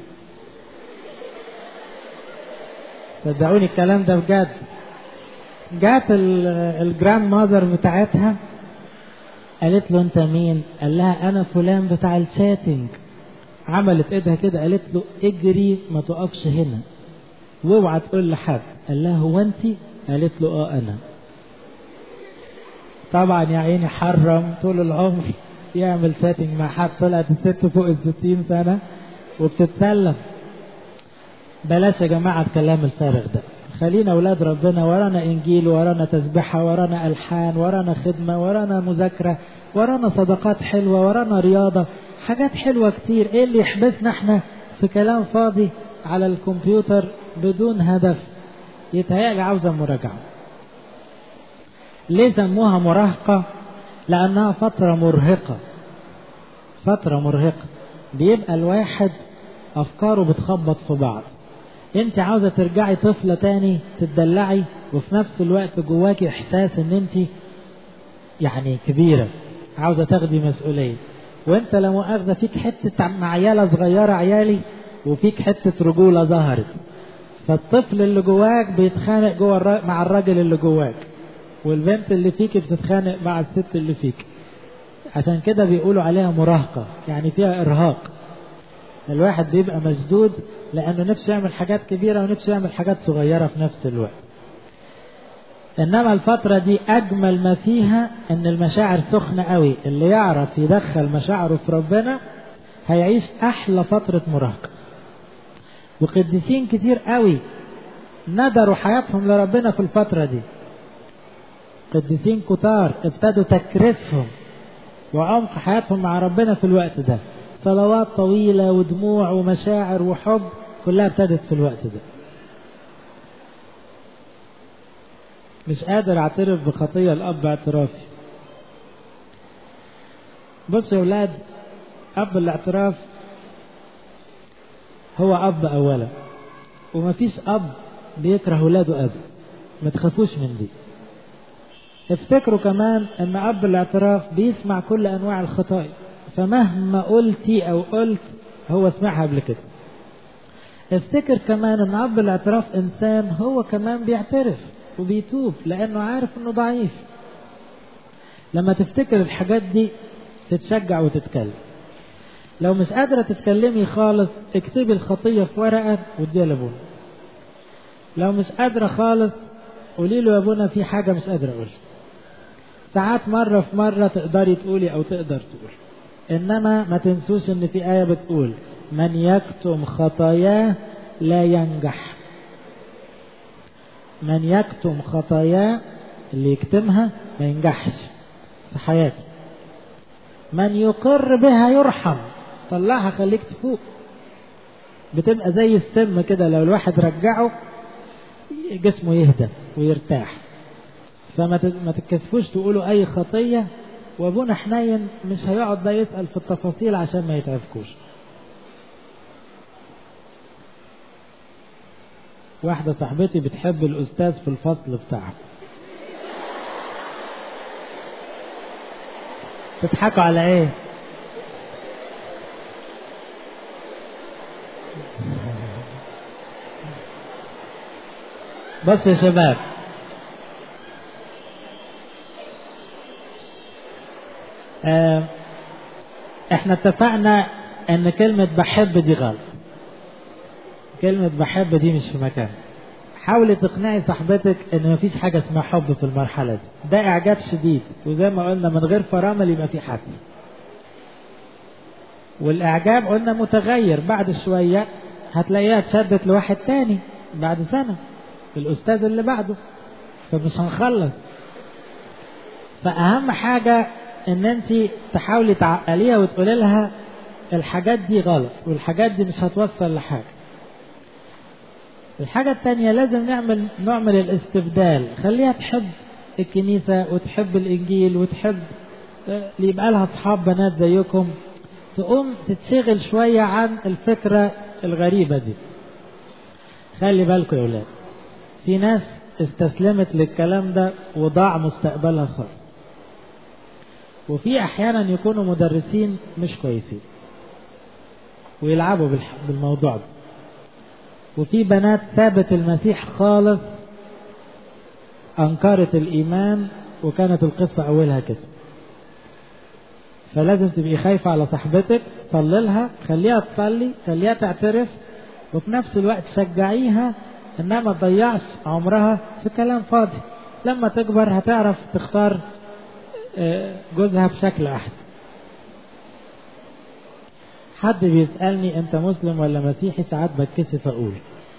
صدقوني الكلام ده بجد جات الجراند ماذر بتاعتها قالت له انت مين قال لها انا فلان بتاع الشاتنج عملت ايدها كده قالت له اجري ما تقفش هنا واوعى تقول لحد قال لها هو انت قالت له اه انا طبعا يا عيني حرم طول العمر يعمل شاتنج مع حد طلعت الست فوق الستين سنة وبتتسلف بلاش يا جماعة الكلام الفارغ ده خلينا أولاد ربنا ورانا إنجيل ورانا تسبحة ورانا ألحان ورانا خدمة ورانا مذاكرة ورانا صدقات حلوة ورانا رياضة حاجات حلوة كتير إيه اللي يحبسنا إحنا في كلام فاضي على الكمبيوتر بدون هدف يتهيألي عاوزة مراجعة ليه سموها مراهقة لأنها فترة مرهقة فترة مرهقة بيبقى الواحد أفكاره بتخبط في بعض انت عاوزة ترجعي طفلة تاني تدلعي وفي نفس الوقت جواكي احساس ان انت يعني كبيرة عاوزة تاخدي مسؤولية وانت لو مؤاخذة فيك حتة مع عيالة صغيرة عيالي وفيك حتة رجولة ظهرت فالطفل اللي جواك بيتخانق جوا الر... مع الراجل اللي جواك والبنت اللي فيك بتتخانق مع الست اللي فيك عشان كده بيقولوا عليها مراهقة يعني فيها إرهاق الواحد بيبقى مشدود لأنه نفسه يعمل حاجات كبيرة ونفسه يعمل حاجات صغيرة في نفس الوقت إنما الفترة دي أجمل ما فيها إن المشاعر سخنة قوي اللي يعرف يدخل مشاعره في ربنا هيعيش أحلى فترة مراهقة وقديسين كتير قوي ندروا حياتهم لربنا في الفترة دي قديسين كتار ابتدوا تكريسهم وعمق حياتهم مع ربنا في الوقت ده صلوات طويلة ودموع ومشاعر وحب كلها ابتدت في الوقت ده مش قادر اعترف بخطية الأب اعترافي بصوا يا ولاد أب الاعتراف هو أب أولا ومفيش أب بيكره ولاده أبدا ما تخافوش من دي افتكروا كمان ان اب الاعتراف بيسمع كل انواع الخطايا فمهما قلتي او قلت هو سمعها قبل كده افتكر كمان ان اب الاعتراف انسان هو كمان بيعترف وبيتوب لانه عارف انه ضعيف لما تفتكر الحاجات دي تتشجع وتتكلم لو مش قادرة تتكلمي خالص اكتبي الخطية في ورقة واديها لابونا لو مش قادرة خالص قولي له يا ابونا في حاجة مش قادرة أقولها ساعات مرة في مرة تقدري تقولي أو تقدر تقول إنما ما تنسوش إن في آية بتقول من يكتم خطاياه لا ينجح من يكتم خطاياه اللي يكتمها ما ينجحش في حياته من يقر بها يرحم طلعها خليك تفوق بتبقى زي السم كده لو الواحد رجعه جسمه يهدى ويرتاح فما ما تتكسفوش تقولوا اي خطيه وابونا حنين مش هيقعد ده يسال في التفاصيل عشان ما يتعبكوش واحدة صاحبتي بتحب الأستاذ في الفصل بتاعها تضحكوا على إيه؟ بص يا شباب آه احنا اتفقنا ان كلمة بحب دي غلط كلمة بحب دي مش في مكان حاولي تقنعي صاحبتك ان مفيش حاجة اسمها حب في المرحلة دي ده اعجاب شديد وزي ما قلنا من غير فرامل يبقى في حد والاعجاب قلنا متغير بعد شوية هتلاقيها اتشدت لواحد تاني بعد سنة الأستاذ اللي بعده فمش هنخلص فأهم حاجة إن أنت تحاولي تعقليها وتقولي لها الحاجات دي غلط والحاجات دي مش هتوصل لحاجة الحاجة التانية لازم نعمل نوع من الاستبدال خليها تحب الكنيسة وتحب الإنجيل وتحب يبقى لها أصحاب بنات زيكم تقوم تتشغل شوية عن الفكرة الغريبة دي خلي بالكم يا ولاد في ناس استسلمت للكلام ده وضاع مستقبلها خالص وفي احيانا يكونوا مدرسين مش كويسين ويلعبوا بالموضوع ده وفي بنات ثابت المسيح خالص انكرت الايمان وكانت القصه اولها كده فلازم تبقي خايفه على صاحبتك صلي لها خليها تصلي خليها تعترف وفي نفس الوقت شجعيها انها ما تضيعش عمرها في كلام فاضي لما تكبر هتعرف تختار جوزها بشكل احسن حد بيسألني انت مسلم ولا مسيحي ساعات بتكسف اقول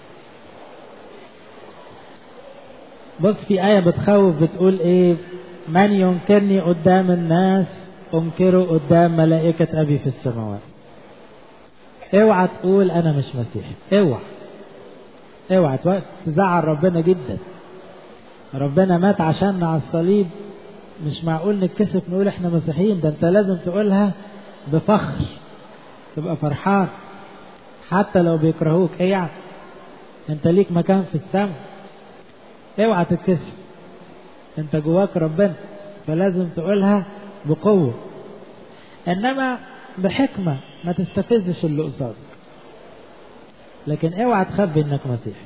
بص في آية بتخوف بتقول ايه من ينكرني قدام الناس انكره قدام ملائكة ابي في السماوات اوعى تقول انا مش مسيحي اوعى اوعى تزعل ربنا جدا ربنا مات عشاننا على الصليب مش معقول نتكسف نقول احنا مسيحيين ده انت لازم تقولها بفخر تبقى فرحان حتى لو بيكرهوك ايه يعني انت ليك مكان في السماء اوعى تتكسف انت جواك ربنا فلازم تقولها بقوة انما بحكمة ما تستفزش اللي قصادك لكن اوعى تخبي انك مسيحي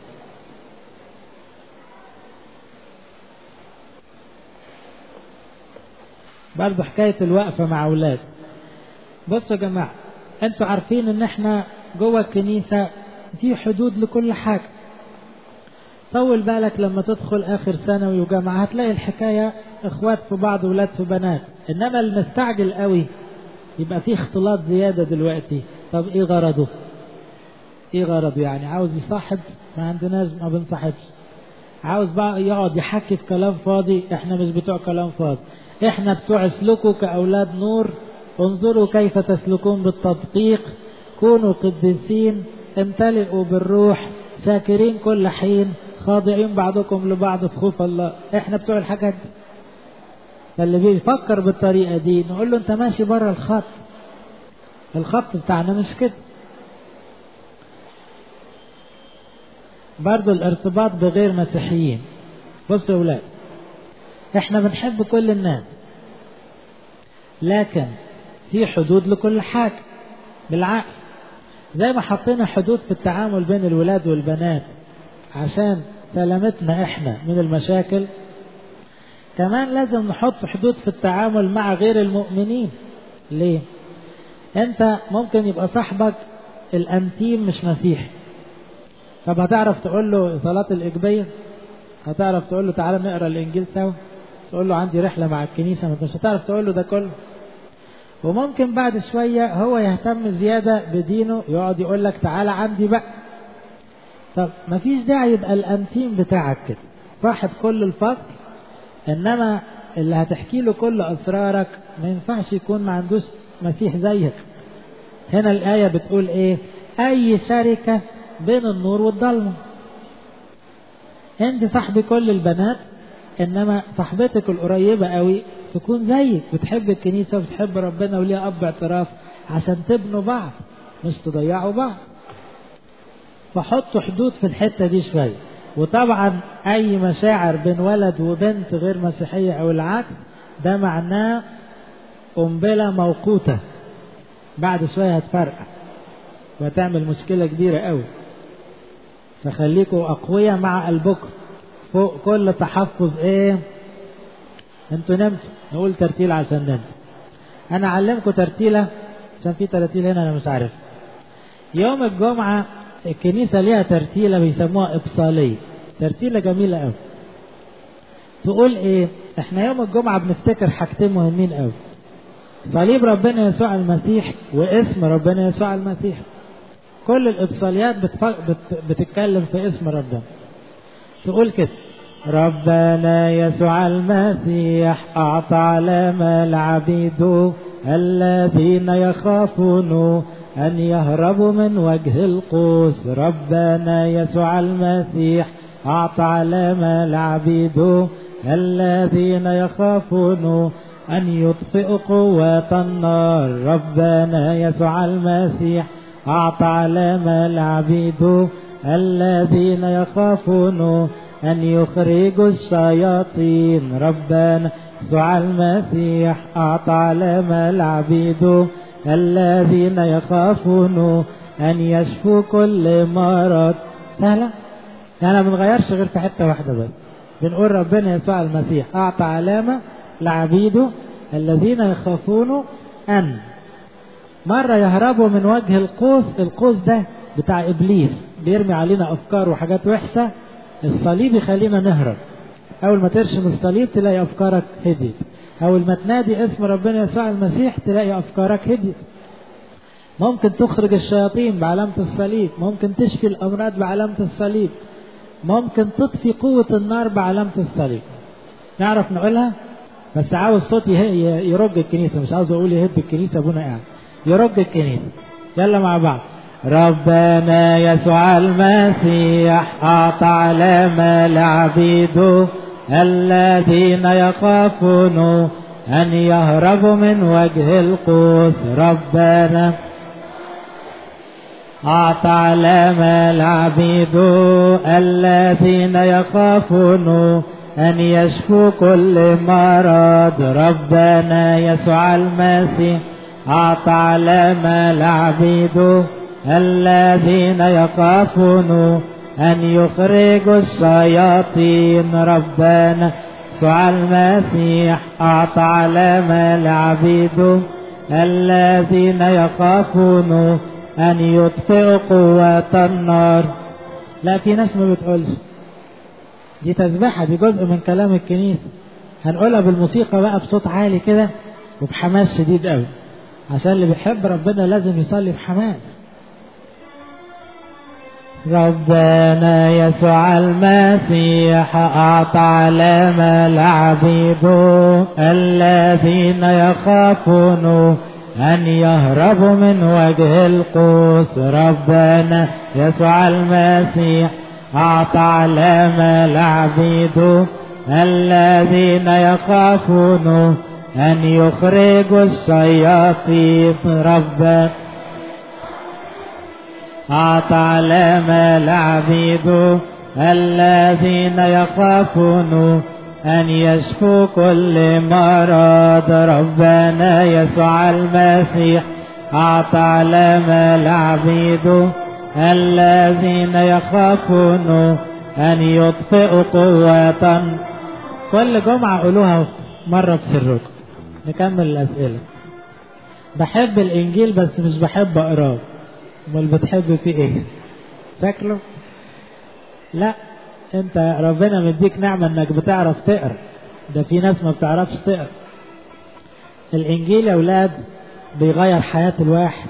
برضه حكاية الوقفة مع أولاد بصوا يا جماعة انتوا عارفين ان احنا جوه الكنيسة في حدود لكل حاجة طول بالك لما تدخل اخر ثانوي وجامعة هتلاقي الحكاية اخوات في بعض ولاد في بنات انما المستعجل قوي يبقى في اختلاط زيادة دلوقتي طب ايه غرضه ايه غرضه يعني عاوز يصاحب ما عندناش ما بنصاحبش عاوز بقى يقعد يحكي في كلام فاضي احنا مش بتوع كلام فاضي احنا بتوع سلوكه كاولاد نور انظروا كيف تسلكون بالتدقيق كونوا قديسين امتلئوا بالروح شاكرين كل حين خاضعين بعضكم لبعض في خوف الله احنا بتوع الحاجات دي فاللي بيفكر بالطريقة دي نقول له انت ماشي بره الخط الخط بتاعنا مش كده برضو الارتباط بغير مسيحيين بصوا يا ولاد احنا بنحب كل الناس لكن في حدود لكل حاجة بالعقل زي ما حطينا حدود في التعامل بين الولاد والبنات عشان سلامتنا احنا من المشاكل كمان لازم نحط حدود في التعامل مع غير المؤمنين ليه انت ممكن يبقى صاحبك الانتيم مش مسيحي طب هتعرف تقول له صلاة الإجبية هتعرف تقول له تعالى نقرا الإنجيل سوا تقول له عندي رحلة مع الكنيسة مش هتعرف تقول له ده كله وممكن بعد شوية هو يهتم زيادة بدينه يقعد يقول لك تعالى عندي بقى طب مفيش داعي يبقى الانتيم بتاعك كده صاحب كل الفصل انما اللي هتحكي له كل اسرارك ما ينفعش يكون ما عندوش مسيح زيك هنا الآية بتقول ايه اي شركة بين النور والضلمة انت صاحبي كل البنات انما صاحبتك القريبة قوي تكون زيك بتحب الكنيسة وبتحب ربنا وليها اب اعتراف عشان تبنوا بعض مش تضيعوا بعض فحطوا حدود في الحتة دي شوية وطبعا اي مشاعر بين ولد وبنت غير مسيحية او العكس ده معناه قنبلة موقوتة بعد شوية هتفرقع وهتعمل مشكلة كبيرة قوي فخليكوا أقوياء مع قلبكم فوق كل تحفظ إيه أنتوا نمتوا نقول ترتيل عشان نمت أنا أعلمكم ترتيلة عشان في ترتيل هنا أنا مش عارف يوم الجمعة الكنيسة ليها ترتيلة بيسموها إبصالية ترتيلة جميلة قوي تقول إيه إحنا يوم الجمعة بنفتكر حاجتين مهمين قوي صليب ربنا يسوع المسيح واسم ربنا يسوع المسيح كل الإبصاليات بتف... بت... بتتكلم في اسم ربنا تقول كده ربنا يسوع المسيح أعطى علامة العبيد الذين يخافون أن يهربوا من وجه القوس ربنا يسوع المسيح أعطى علامة العبيد الذين يخافون أن يطفئوا قوة النار ربنا يسوع المسيح أعطى علامة العبيد الذين يخافون أن يخرجوا الشياطين ربنا يسوع المسيح أعطى علامة العبيد الذين يخافون أن يشفوا كل مرض سهلة يعني ما بنغيرش غير في حتة واحدة بس بنقول ربنا يسوع المسيح أعطى علامة لعبيده الذين يخافون أن مرة يهربوا من وجه القوس القوس ده بتاع إبليس بيرمي علينا أفكار وحاجات وحشة الصليب يخلينا نهرب أول ما ترشم الصليب تلاقي أفكارك هديت أول ما تنادي اسم ربنا يسوع المسيح تلاقي أفكارك هديت ممكن تخرج الشياطين بعلامة الصليب ممكن تشفي الأمراض بعلامة الصليب ممكن تطفي قوة النار بعلامة الصليب نعرف نقولها بس عاوز صوت يرج الكنيسة مش عاوز أقول يهد الكنيسة أبونا قاعد يرج الكنيسة يلا مع بعض ربنا يسوع المسيح أعطى علامة لعبيده الذين يخافون أن يهربوا من وجه القوس ربنا أعطى علامة العبيد الذين يخافون أن يشفوا كل مرض ربنا يسوع المسيح أعطى علامة العبيد الذين يخافون أن يخرجوا الشياطين ربنا يسوع المسيح أعطى علامة العبيد الذين يخافون أن يطفئوا قوة النار لا في ناس ما بتقولش دي تسبحة دي جزء من كلام الكنيسة هنقولها بالموسيقى بقى بصوت عالي كده وبحماس شديد قوي عشان اللي بيحب ربنا لازم يصلي بحماس ربنا يسوع المسيح أعطى علامة العبيد الذين يخافون أن يهربوا من وجه القوس ربنا يسوع المسيح أعطى علامة لعبيده الذين يخافونه أن يخرجوا الشياطين ربنا أعطى علامة لعبيده الذين يخافونه أن يشفوا كل مرض ربنا يسوع المسيح أعطى علامة لعبيده الذين يخافونه أن يطفئوا قوة كل جمعة قولوها مرة بسركم نكمل الأسئلة بحب الإنجيل بس مش بحب أقراه امال بتحب فيه إيه؟ شكله؟ لا أنت ربنا مديك نعمة إنك بتعرف تقرا ده في ناس ما بتعرفش تقرا الإنجيل يا أولاد بيغير حياة الواحد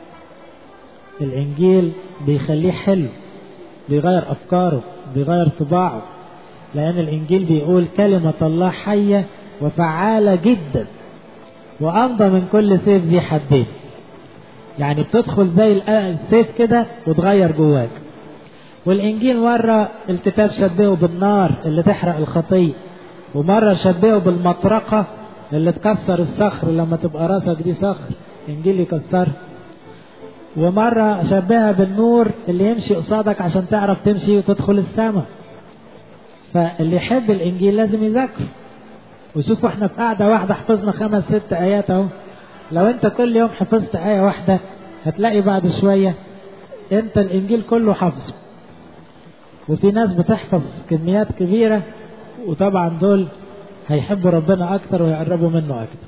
الإنجيل بيخليه حلو بيغير أفكاره بيغير طباعه لأن الإنجيل بيقول كلمة الله حية وفعالة جدا وأمضى من كل سيف ذي حدين يعني بتدخل زي السيف كده وتغير جواك والإنجيل مرة الكتاب شبهه بالنار اللي تحرق الخطية ومرة شبهه بالمطرقة اللي تكسر الصخر لما تبقى راسك دي صخر إنجيل يكسرها ومرة شبهها بالنور اللي يمشي قصادك عشان تعرف تمشي وتدخل السماء فاللي يحب الإنجيل لازم يذاكره وشوفوا احنا في قاعدة واحدة حفظنا خمس ست آيات اهو لو انت كل يوم حفظت آية واحدة هتلاقي بعد شوية انت الإنجيل كله حفظه وفي ناس بتحفظ كميات كبيرة وطبعا دول هيحبوا ربنا أكتر ويقربوا منه أكتر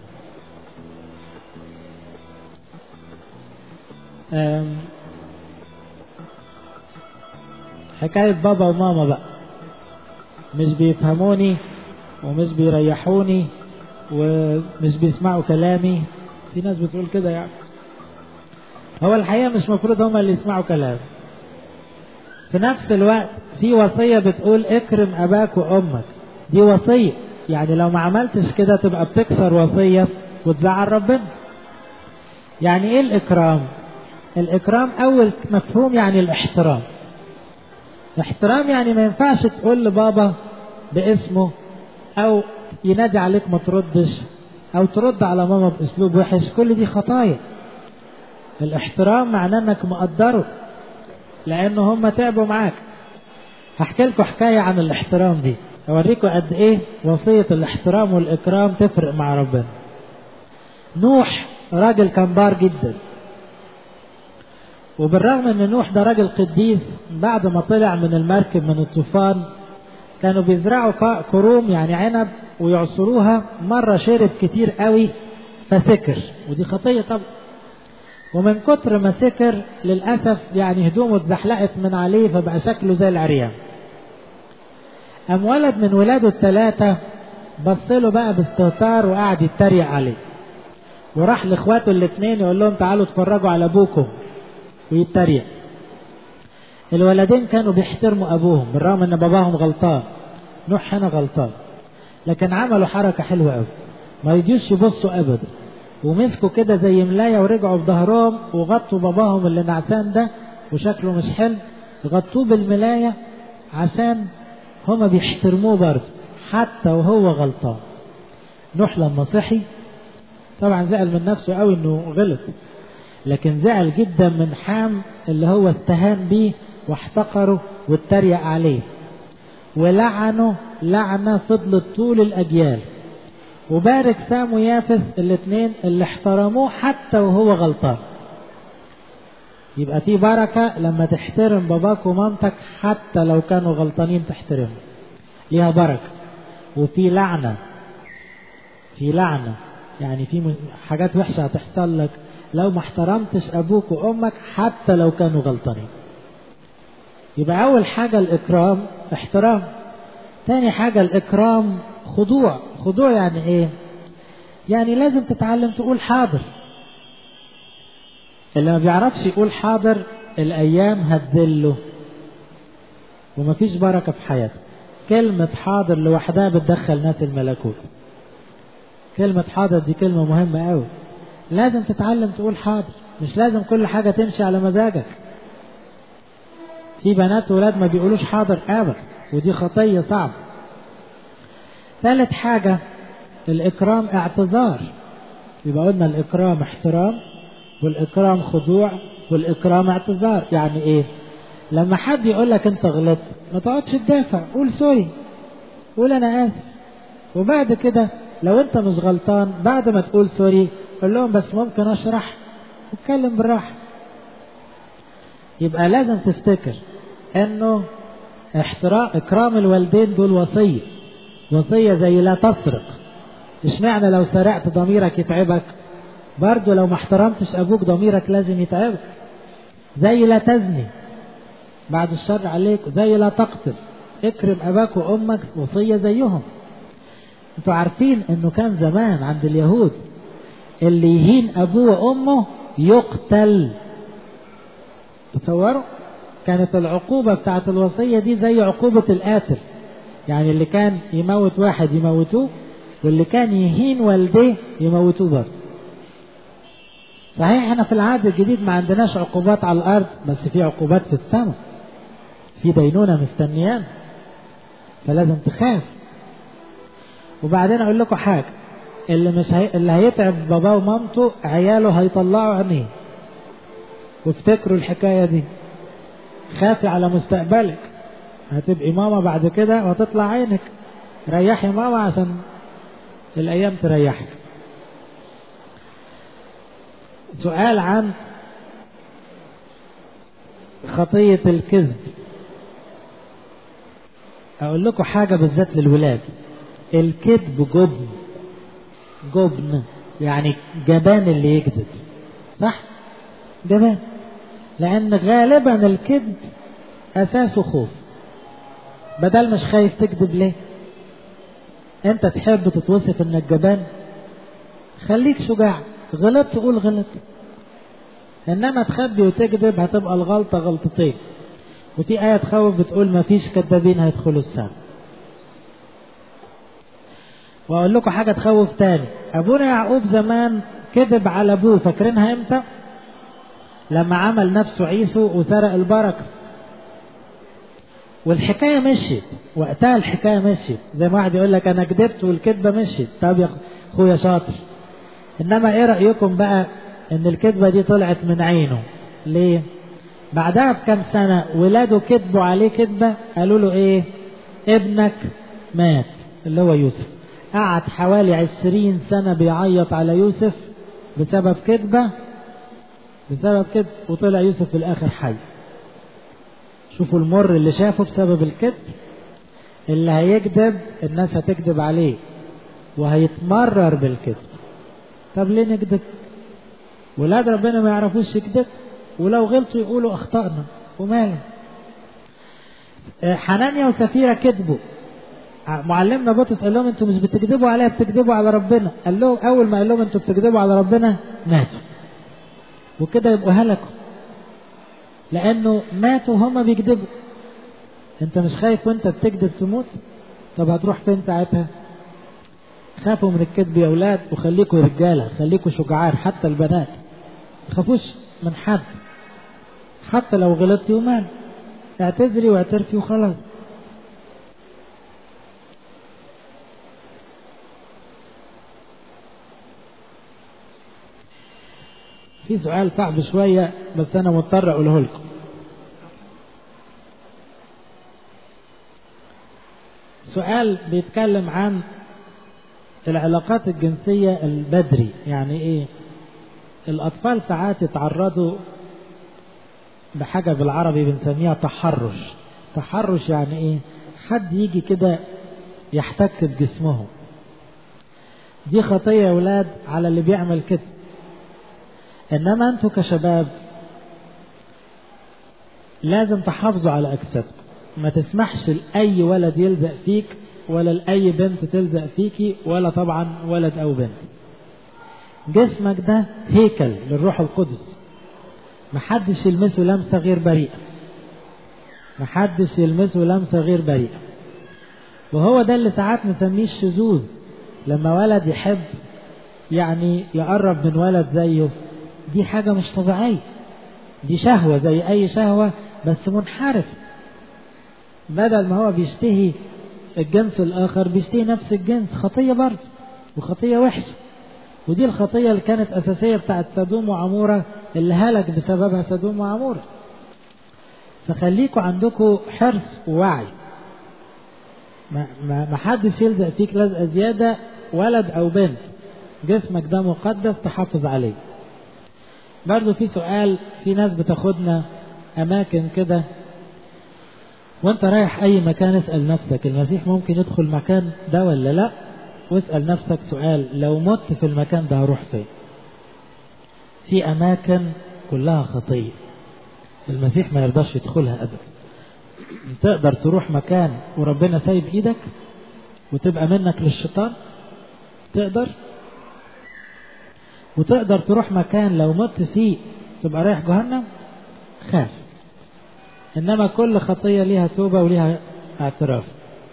حكاية بابا وماما بقى مش بيفهموني ومش بيريحوني ومش بيسمعوا كلامي في ناس بتقول كده يعني هو الحقيقة مش مفروض هما اللي يسمعوا كلام في نفس الوقت في وصية بتقول اكرم أباك وأمك دي وصية يعني لو ما عملتش كده تبقى بتكسر وصية وتزعل ربنا يعني ايه الإكرام الإكرام أول مفهوم يعني الاحترام احترام يعني ما ينفعش تقول لبابا باسمه أو ينادي عليك ما تردش أو ترد على ماما بأسلوب وحش كل دي خطايا الاحترام معناه انك مقدره لأن هم تعبوا معاك هحكي لكم حكاية عن الاحترام دي أوريكم قد إيه وصية الاحترام والإكرام تفرق مع ربنا نوح راجل كان بار جدا وبالرغم ان نوح ده راجل قديس بعد ما طلع من المركب من الطوفان كانوا بيزرعوا كروم يعني عنب ويعصروها مرة شرب كتير قوي فسكر ودي خطية طبعا ومن كتر ما سكر للأسف يعني هدومه اتزحلقت من عليه فبقى شكله زي العريان قام ولد من ولاده الثلاثة بص له بقى باستهتار وقعد يتريق عليه وراح لاخواته الاثنين يقول لهم تعالوا اتفرجوا على ابوكم ويتريق الولدين كانوا بيحترموا ابوهم بالرغم ان باباهم غلطان نوح هنا غلطان لكن عملوا حركة حلوة قوي ما يجيش يبصوا ابدا ومسكوا كده زي ملاية ورجعوا بظهرهم وغطوا باباهم اللي نعسان ده وشكله مش حلو غطوه بالملاية عشان هما بيحترموه برضه حتى وهو غلطان نوح لما صحي طبعا زعل من نفسه قوي انه غلط لكن زعل جدا من حام اللي هو استهان بيه واحتقره واتريق عليه ولعنه لعنة فضلت طول الأجيال وبارك سام ويافس الاثنين اللي احترموه حتى وهو غلطان يبقى في بركة لما تحترم باباك ومامتك حتى لو كانوا غلطانين تحترمهم ليها بركة وفي لعنة في لعنة يعني في حاجات وحشة هتحصل لك لو ما احترمتش أبوك وأمك حتى لو كانوا غلطانين يبقى أول حاجة الإكرام احترام تاني حاجة الإكرام خضوع خضوع يعني إيه يعني لازم تتعلم تقول حاضر اللي ما بيعرفش يقول حاضر الأيام هتذله ومفيش بركة في حياته كلمة حاضر لوحدها بتدخل ناس الملكوت كلمة حاضر دي كلمة مهمة قوي لازم تتعلم تقول حاضر مش لازم كل حاجة تمشي على مزاجك في بنات وولاد ما بيقولوش حاضر ابدا ودي خطية صعبة ثالث حاجة الإكرام اعتذار يبقى قلنا الإكرام احترام والإكرام خضوع والإكرام اعتذار يعني إيه لما حد يقول لك أنت غلطت ما تقعدش تدافع قول سوري قول أنا آسف وبعد كده لو أنت مش غلطان بعد ما تقول سوري قول لهم بس ممكن أشرح واتكلم بالراحة يبقى لازم تفتكر انه احترام اكرام الوالدين دول وصيه وصيه زي لا تسرق اشمعنى لو سرقت ضميرك يتعبك برضه لو ما احترمتش ابوك ضميرك لازم يتعبك زي لا تزني بعد الشر عليك زي لا تقتل اكرم اباك وامك وصيه زيهم انتوا عارفين انه كان زمان عند اليهود اللي يهين ابوه وامه يقتل تصوروا كانت العقوبة بتاعت الوصية دي زي عقوبة القاتل يعني اللي كان يموت واحد يموتوه واللي كان يهين والديه يموتوه برضه صحيح احنا في العهد الجديد ما عندناش عقوبات على الارض بس في عقوبات في السماء في دينونة مستنيان فلازم تخاف وبعدين اقول لكم حاجة اللي مش هي... اللي هيتعب باباه ومامته عياله هيطلعوا عينيه وافتكروا الحكاية دي خافي على مستقبلك هتبقي ماما بعد كده وهتطلع عينك ريحي ماما عشان الأيام تريحك سؤال عن خطية الكذب أقول لكم حاجة بالذات للولاد الكذب جبن جبن يعني جبان اللي يكذب صح جبان لأن غالبا الكذب أساسه خوف بدل مش خايف تكذب ليه أنت تحب تتوصف إنك جبان خليك شجاع غلطت قول غلط إنما تخبي وتكذب هتبقى الغلطة غلطتين وفي آية تخوف بتقول ما فيش كذابين هيدخلوا السماء وأقول لكم حاجة تخوف تاني أبونا يعقوب زمان كذب على أبوه فاكرينها إمتى؟ لما عمل نفسه عيسو وسرق البركة والحكاية مشيت وقتها الحكاية مشيت زي ما واحد يقول لك أنا كذبت والكذبة مشيت طب يا أخويا شاطر إنما إيه رأيكم بقى إن الكذبة دي طلعت من عينه ليه؟ بعدها بكم سنة ولاده كذبوا عليه كذبة قالوا له إيه؟ ابنك مات اللي هو يوسف قعد حوالي عشرين سنة بيعيط على يوسف بسبب كذبة بسبب كده وطلع يوسف في الاخر حي شوفوا المر اللي شافه بسبب الكذب اللي هيكذب الناس هتكذب عليه وهيتمرر بالكذب طب ليه نكذب ولاد ربنا ما يعرفوش يكذب ولو غلطوا يقولوا اخطأنا وماله حنانيا وسفيرة كذبوا معلمنا بطرس قال لهم انتوا مش بتكذبوا عليا بتكذبوا على ربنا قال لهم اول ما قال لهم انتوا بتكذبوا على ربنا ماتوا وكده يبقوا هلكوا لانه ماتوا هما بيكذبوا انت مش خايف وانت بتكذب تموت طب هتروح فين ساعتها خافوا من الكذب يا اولاد وخليكوا رجاله خليكوا شجعان حتى البنات ما تخافوش من حد حتى لو غلطتي ومال اعتذري واعترفي وخلاص في سؤال صعب شوية بس أنا مضطر أقوله لكم سؤال بيتكلم عن العلاقات الجنسية البدري يعني إيه الأطفال ساعات يتعرضوا بحاجة بالعربي بنسميها تحرش تحرش يعني إيه حد يجي كده يحتك بجسمهم دي خطية يا ولاد على اللي بيعمل كده انما انتوا كشباب لازم تحافظوا على اجسادكم ما تسمحش لاي ولد يلزق فيك ولا لاي بنت تلزق فيكي ولا طبعا ولد او بنت جسمك ده هيكل للروح القدس محدش يلمسه لمسه غير بريئه محدش يلمسه لمسه غير بريئه وهو ده اللي ساعات نسميه الشذوذ لما ولد يحب يعني يقرب من ولد زيه دي حاجة مش طبيعية دي شهوة زي أي شهوة بس منحرف بدل ما هو بيشتهي الجنس الآخر بيشتهي نفس الجنس خطية برضه وخطية وحشة ودي الخطية اللي كانت أساسية بتاعت سدوم وعمورة اللي هلك بسببها سدوم وعمورة فخليكوا عندكم حرص ووعي ما, ما, ما حدش يلزق فيك لزقة زيادة ولد أو بنت جسمك ده مقدس تحافظ عليه برضو في سؤال في ناس بتاخدنا أماكن كده وانت رايح أي مكان اسأل نفسك المسيح ممكن يدخل مكان ده ولا لا واسأل نفسك سؤال لو مت في المكان ده هروح فين في أماكن كلها خطية المسيح ما يرضاش يدخلها أبدا تقدر تروح مكان وربنا سايب ايدك وتبقى منك للشيطان تقدر وتقدر تروح مكان لو مت فيه تبقى رايح جهنم خاف انما كل خطية ليها توبة وليها اعتراف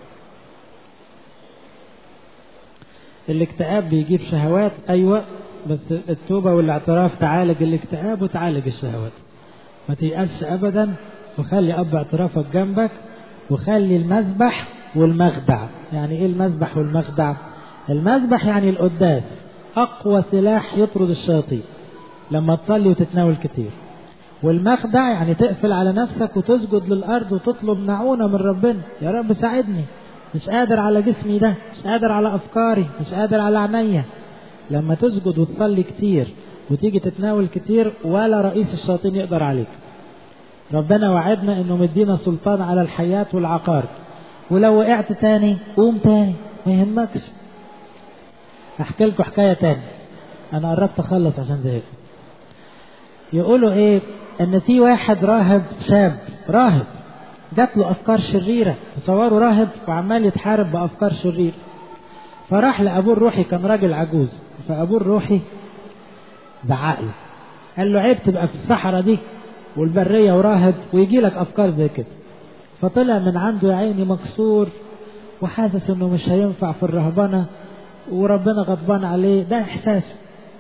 الاكتئاب بيجيب شهوات ايوه بس التوبة والاعتراف تعالج الاكتئاب وتعالج الشهوات ما تيأسش ابدا وخلي اب اعترافك جنبك وخلي المذبح والمخدع يعني ايه المذبح والمخدع المذبح يعني القداس اقوى سلاح يطرد الشياطين لما تصلي وتتناول كتير والمخدع يعني تقفل على نفسك وتسجد للارض وتطلب معونه من ربنا يا رب ساعدني مش قادر على جسمي ده مش قادر على افكاري مش قادر على عينيا لما تسجد وتصلي كتير وتيجي تتناول كتير ولا رئيس الشياطين يقدر عليك ربنا وعدنا انه مدينا سلطان على الحياة والعقارب ولو وقعت تاني قوم تاني ما يهمكش احكي لكم حكاية تاني انا قربت اخلص عشان زهقت يقولوا ايه ان في واحد راهب شاب راهب جات له افكار شريرة تصوروا راهب وعمال يتحارب بافكار شريرة فراح لابوه الروحي كان راجل عجوز فابوه الروحي زعق له قال له عيب تبقى في الصحراء دي والبرية وراهب ويجي لك أفكار زي كده فطلع من عنده يا عيني مكسور وحاسس انه مش هينفع في الرهبنة وربنا غضبان عليه ده احساسه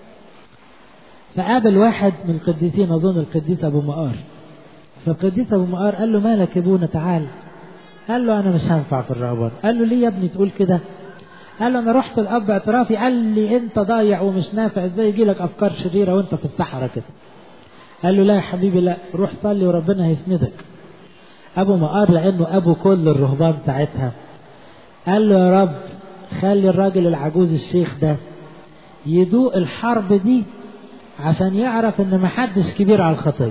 فقابل واحد من القديسين اظن القديس ابو مقار فالقديس ابو مقار قال له مالك يا ابونا تعال قال له انا مش هنفع في الرهبنة قال له ليه يا ابني تقول كده قال له انا رحت الاب اعترافي قال لي انت ضايع ومش نافع ازاي يجي لك افكار شريره وانت في الصحراء كده قال له لا يا حبيبي لا روح صلي وربنا هيسندك ابو مقار لانه ابو كل الرهبان بتاعتها قال له يا رب خلي الراجل العجوز الشيخ ده يدوق الحرب دي عشان يعرف ان محدش كبير على الخطيه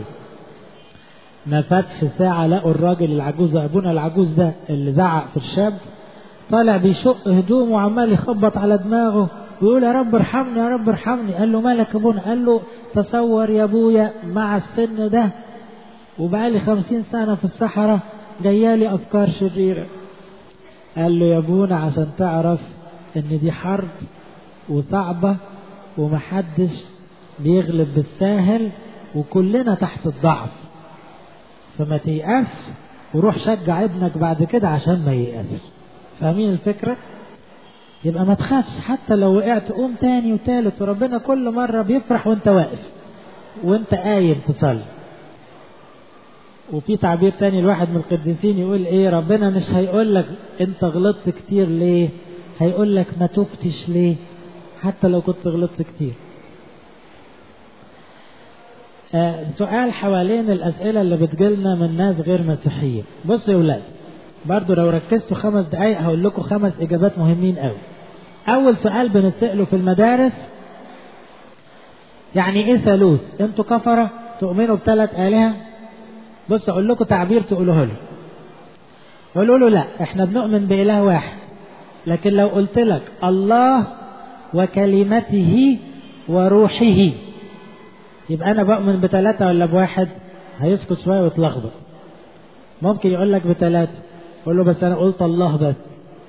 ما فاتش ساعة لقوا الراجل العجوز ابونا العجوز ده اللي زعق في الشاب طالع بيشق هدومه وعمال يخبط على دماغه ويقول يا رب ارحمني يا رب ارحمني قال له مالك يا ابونا قال له تصور يا ابويا مع السن ده وبقالي خمسين سنة في الصحراء جايالي أفكار شريرة قال له يا ابونا عشان تعرف ان دي حرب وصعبة ومحدش بيغلب بالساهل وكلنا تحت الضعف فما تيأس وروح شجع ابنك بعد كده عشان ما ييأس فاهمين الفكرة؟ يبقى ما تخافش حتى لو وقعت قوم تاني وتالت وربنا كل مرة بيفرح وانت واقف وانت قايم تصلي وفي تعبير تاني الواحد من القديسين يقول ايه ربنا مش هيقول لك انت غلطت كتير ليه هيقول لك ما تفتش ليه حتى لو كنت غلطت كتير آه سؤال حوالين الأسئلة اللي بتجيلنا من ناس غير مسيحيين بصوا يا ولاد برضو لو ركزتوا خمس دقايق هقول لكم خمس إجابات مهمين قوي أول سؤال بنسأله في المدارس يعني إيه ثالوث؟ أنتوا كفرة تؤمنوا بثلاث آلهة؟ بص أقول لكم تعبير تقولوه له قولوا له لا إحنا بنؤمن بإله واحد لكن لو قلت لك الله وكلمته وروحه يبقى أنا بؤمن بثلاثة ولا بواحد؟ هيسكت شوية ويتلخبط ممكن يقول لك بثلاثة قول له بس أنا قلت الله بس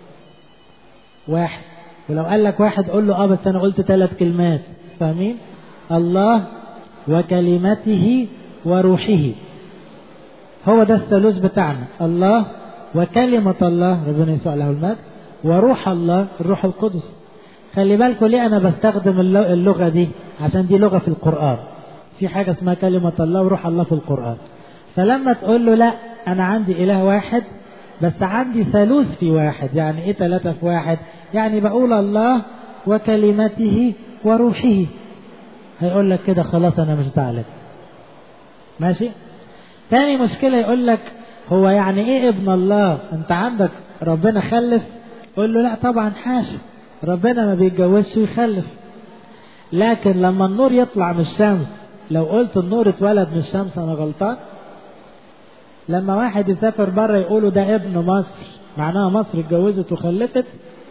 واحد ولو قال لك واحد قول له اه بس انا قلت ثلاث كلمات فاهمين الله وكلمته وروحه هو ده الثالوث بتاعنا الله وكلمة الله ربنا يسوع له المجد وروح الله الروح القدس خلي بالكم ليه أنا بستخدم اللغة دي عشان دي لغة في القرآن في حاجة اسمها كلمة الله وروح الله في القرآن فلما تقول له لا أنا عندي إله واحد بس عندي ثالوث في واحد يعني إيه ثلاثة في واحد يعني بقول الله وكلمته وروحه هيقول لك كده خلاص أنا مش زعلان ماشي تاني مشكلة يقول لك هو يعني إيه ابن الله أنت عندك ربنا خلف قول له لا طبعا حاشا ربنا ما بيتجوزش ويخلف لكن لما النور يطلع من الشمس لو قلت النور اتولد من الشمس انا غلطان لما واحد يسافر بره يقولوا ده ابن مصر معناها مصر اتجوزت وخلفت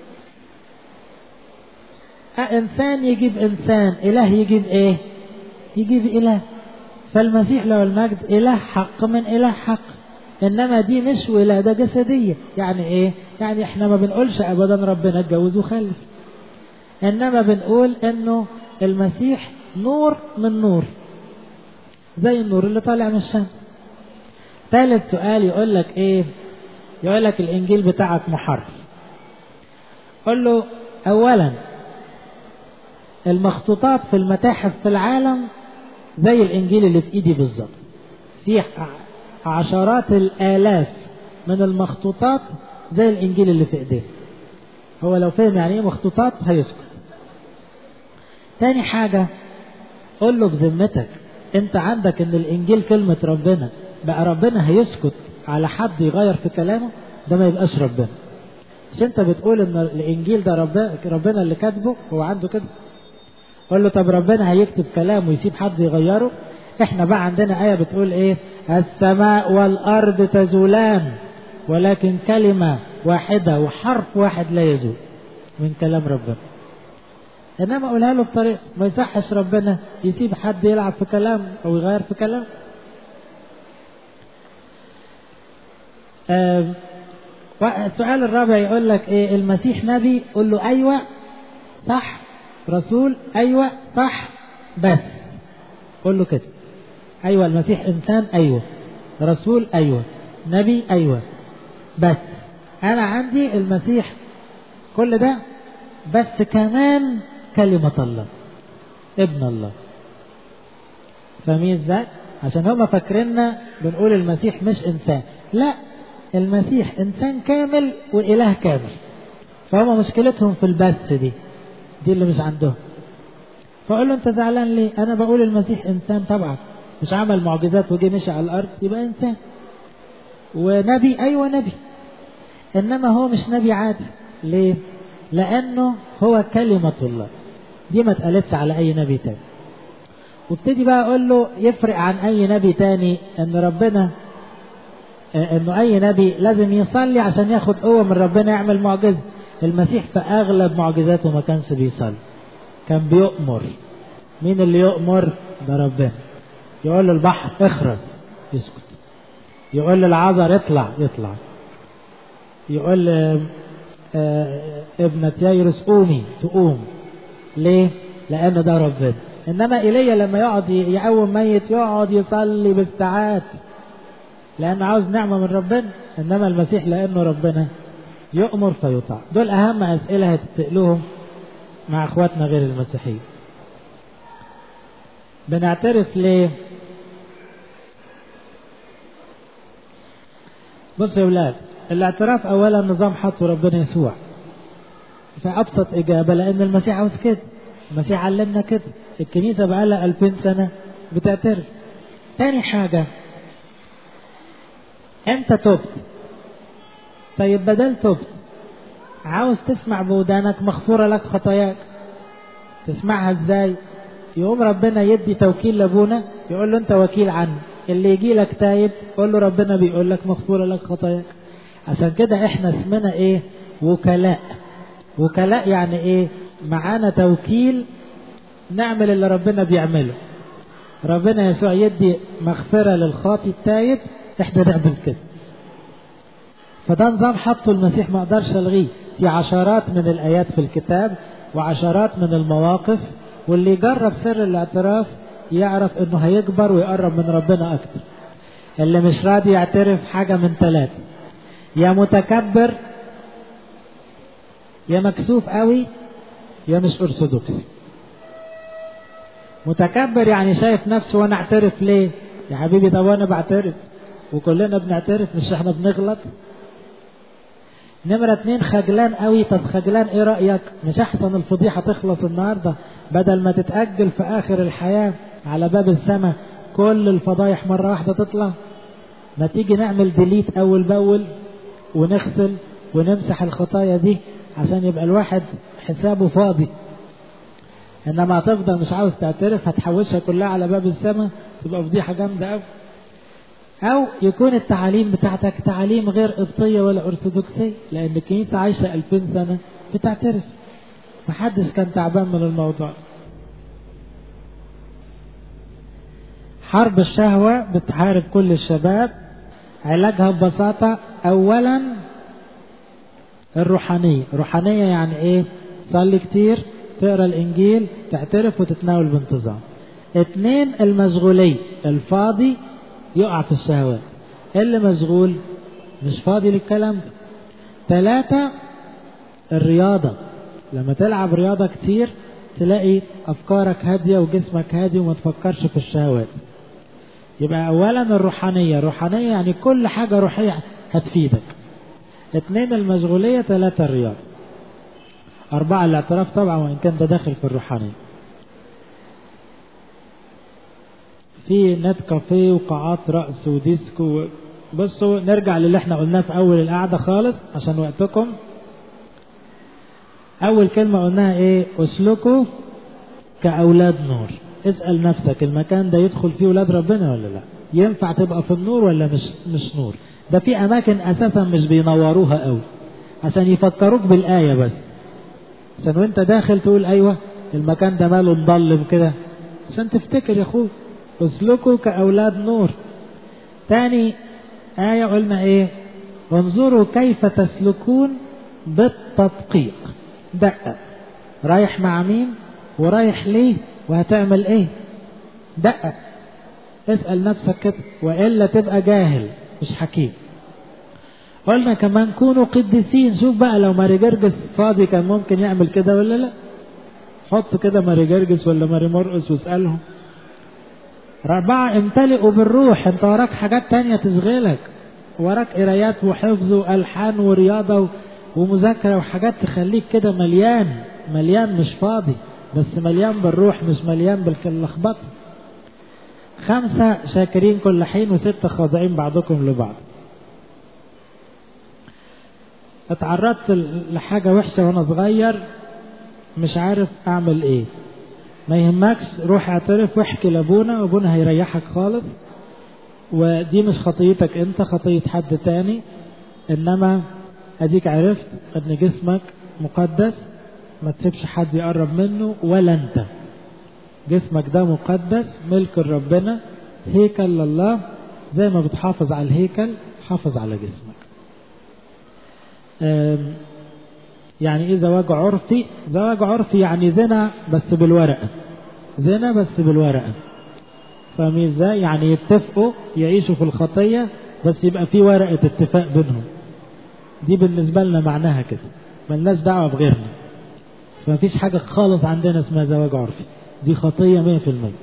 انسان يجيب انسان اله يجيب ايه يجيب اله فالمسيح له المجد اله حق من اله حق انما دي مش ولاده جسديه يعني ايه يعني احنا ما بنقولش ابدا ربنا اتجوز وخلف انما بنقول انه المسيح نور من نور زي النور اللي طالع من الشمس ثالث سؤال يقول لك ايه يقول لك الانجيل بتاعك محرف قل له اولا المخطوطات في المتاحف في العالم زي الانجيل اللي في ايدي بالظبط في عشرات الالاف من المخطوطات زي الانجيل اللي في ايديه هو لو فهم يعني ايه مخطوطات هيسكت تاني حاجة قول له بذمتك انت عندك ان الانجيل كلمة ربنا بقى ربنا هيسكت على حد يغير في كلامه ده ما يبقاش ربنا مش انت بتقول ان الانجيل ده ربنا, ربنا اللي كاتبه هو عنده كده قول له طب ربنا هيكتب كلام ويسيب حد يغيره احنا بقى عندنا آية بتقول ايه السماء والارض تزولان ولكن كلمة واحدة وحرف واحد لا يزول من كلام ربنا انما اقولها له بطريقه ما يصحش ربنا يسيب حد يلعب في كلام او يغير في كلام آه السؤال الرابع يقول لك ايه المسيح نبي قول له ايوه صح رسول ايوه صح بس قول له كده ايوه المسيح انسان ايوه رسول ايوه نبي ايوه بس انا عندي المسيح كل ده بس كمان كلمة الله ابن الله فاهمين ازاي؟ عشان هما فاكريننا بنقول المسيح مش انسان لا المسيح انسان كامل واله كامل فهم مشكلتهم في البث دي دي اللي مش عندهم فاقول له انت زعلان ليه انا بقول المسيح انسان طبعا مش عمل معجزات وجه مشي على الارض يبقى انسان ونبي ايوه نبي انما هو مش نبي عادي ليه لانه هو كلمة الله دي ما اتقالتش على اي نبي تاني وابتدي بقى اقول له يفرق عن اي نبي تاني ان ربنا انه اي نبي لازم يصلي عشان ياخد قوه من ربنا يعمل معجزه المسيح في اغلب معجزاته ما كانش بيصلي كان بيؤمر مين اللي يؤمر ده ربنا يقول للبحر اخرج يسكت يقول للعذر اطلع يطلع يقول آه ابنة ييرس قومي تقوم ليه لان ده ربنا انما ايليا لما يقعد يقوم ميت يقعد يصلي بالساعات لانه عاوز نعمه من ربنا انما المسيح لانه ربنا يؤمر فيطاع دول اهم اسئله هتسالوهم مع اخواتنا غير المسيحيين بنعترف ليه بصوا يا ولاد الاعتراف اولا نظام حطه ربنا يسوع فابسط اجابه لان المسيح عاوز كده المسيح علمنا كده الكنيسه بقى لها 2000 سنه بتعترف تاني حاجه انت تبت طيب بدل تبت عاوز تسمع بودانك مغفوره لك خطاياك تسمعها ازاي يقوم ربنا يدي توكيل لابونا يقول له انت وكيل عني اللي يجي لك تايب قول له ربنا بيقول لك مغفوره لك خطاياك عشان كده احنا اسمنا ايه وكلاء وكلاء يعني ايه معانا توكيل نعمل اللي ربنا بيعمله ربنا يسوع يدي مغفره للخاطي التايب احنا نعمل كده فده نظام حطه المسيح ما اقدرش الغيه في عشرات من الايات في الكتاب وعشرات من المواقف واللي يجرب سر الاعتراف يعرف انه هيكبر ويقرب من ربنا اكتر اللي مش راضي يعترف حاجه من ثلاثه يا متكبر يا مكسوف قوي يا مش ارثوذكسي متكبر يعني شايف نفسه وانا اعترف ليه يا حبيبي طب وانا بعترف وكلنا بنعترف مش احنا بنغلط نمرة اتنين خجلان قوي طب خجلان ايه رأيك مش احسن الفضيحة تخلص النهاردة بدل ما تتأجل في اخر الحياة على باب السماء كل الفضايح مرة واحدة تطلع ما تيجي نعمل ديليت اول باول ونغسل ونمسح الخطايا دي عشان يبقى الواحد حسابه فاضي انما هتفضل مش عاوز تعترف هتحوشها كلها على باب السماء تبقى فضيحة جامدة قوي أو يكون التعاليم بتاعتك تعاليم غير قبطية ولا أرثوذكسية لأن الكنيسة عايشة 2000 سنة بتعترف محدش كان تعبان من الموضوع حرب الشهوة بتحارب كل الشباب علاجها ببساطة أولا الروحانية روحانية يعني إيه صلي كتير تقرأ الإنجيل تعترف وتتناول بانتظام اتنين المشغولية الفاضي يقع في الشهوات اللي مشغول مش فاضي للكلام ده ثلاثة الرياضة لما تلعب رياضة كتير تلاقي أفكارك هادية وجسمك هادي وما تفكرش في الشهوات يبقى أولا الروحانية الروحانية يعني كل حاجة روحية هتفيدك اثنين المشغولية ثلاثة الرياضة أربعة الاعتراف طبعا وإن كان ده داخل في الروحانية في نت كافيه وقاعات رقص وديسكو بصوا نرجع للي احنا قلناه في اول القعدة خالص عشان وقتكم اول كلمة قلناها ايه اسلكوا كاولاد نور اسأل نفسك المكان ده يدخل فيه ولاد ربنا ولا لا ينفع تبقى في النور ولا مش مش نور ده في اماكن اساسا مش بينوروها قوي عشان يفكروك بالايه بس عشان وانت داخل تقول ايوه المكان ده ماله مظلم كده عشان تفتكر يا اخوي اسلكوا كأولاد نور تاني آية قلنا ايه انظروا كيف تسلكون بالتدقيق دقق رايح مع مين ورايح ليه وهتعمل ايه دقق اسأل نفسك كده وإلا تبقى جاهل مش حكيم قلنا كمان كونوا قديسين شوف بقى لو ماري جرجس فاضي كان ممكن يعمل كده ولا لا حط كده ماري جرجس ولا ماري مرقس واسألهم أربعة امتلئوا بالروح انت وراك حاجات تانية تشغلك وراك قرايات وحفظ وألحان ورياضة ومذاكرة وحاجات تخليك كده مليان مليان مش فاضي بس مليان بالروح مش مليان باللخبطة خمسة شاكرين كل حين وستة خاضعين بعضكم لبعض اتعرضت لحاجة وحشة وانا صغير مش عارف اعمل ايه ما يهمكش روح اعترف واحكي لابونا وابونا هيريحك خالص ودي مش خطيتك انت خطية حد تاني انما اديك عرفت ان جسمك مقدس ما تسيبش حد يقرب منه ولا انت جسمك ده مقدس ملك ربنا هيكل لله زي ما بتحافظ على الهيكل حافظ على جسمك يعني ايه زواج عرفي زواج عرفي يعني زنا بس بالورقة زنا بس بالورقة فاهمين ازاي يعني يتفقوا يعيشوا في الخطية بس يبقى في ورقة اتفاق بينهم دي بالنسبة لنا معناها كده ملناش دعوة بغيرنا فمفيش حاجة خالص عندنا اسمها زواج عرفي دي خطية مية في المية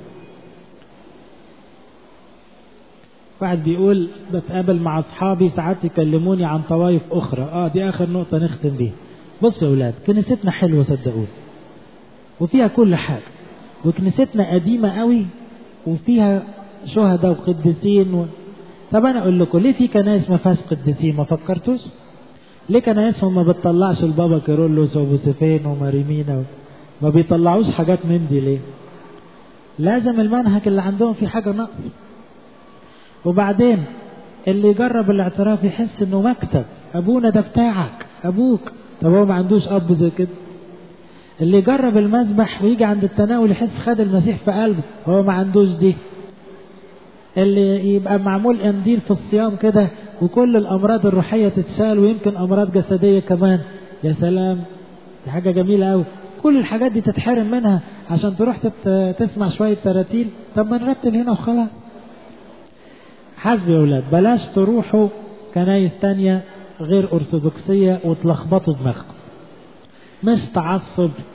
واحد بيقول بتقابل مع اصحابي ساعات يكلموني عن طوائف اخرى اه دي اخر نقطة نختم بيها بص يا اولاد كنيستنا حلوة صدقوني وفيها كل حاجة وكنيستنا قديمة قوي وفيها شهداء وقديسين و... طب انا اقول لكم ليه في كنايس ما فيهاش قديسين ما فكرتوش ليه كنايسهم ما بتطلعش البابا كيرلس وابو سفين وماريمينا و... ما بيطلعوش حاجات من دي ليه لازم المنهج اللي عندهم في حاجة نقص وبعدين اللي يجرب الاعتراف يحس انه مكسب ابونا ده بتاعك ابوك طب هو ما عندوش اب زي كده اللي يجرب المذبح ويجي عند التناول يحس خد المسيح في قلبه هو ما عندوش دي اللي يبقى معمول انديل في الصيام كده وكل الامراض الروحيه تتشال ويمكن امراض جسديه كمان يا سلام دي حاجه جميله قوي كل الحاجات دي تتحرم منها عشان تروح تسمع شويه تراتيل طب ما نرتل هنا وخلاص حسب يا اولاد بلاش تروحوا كنايس تانية غير ارثوذكسيه وتلخبطوا دماغكم مش تعصب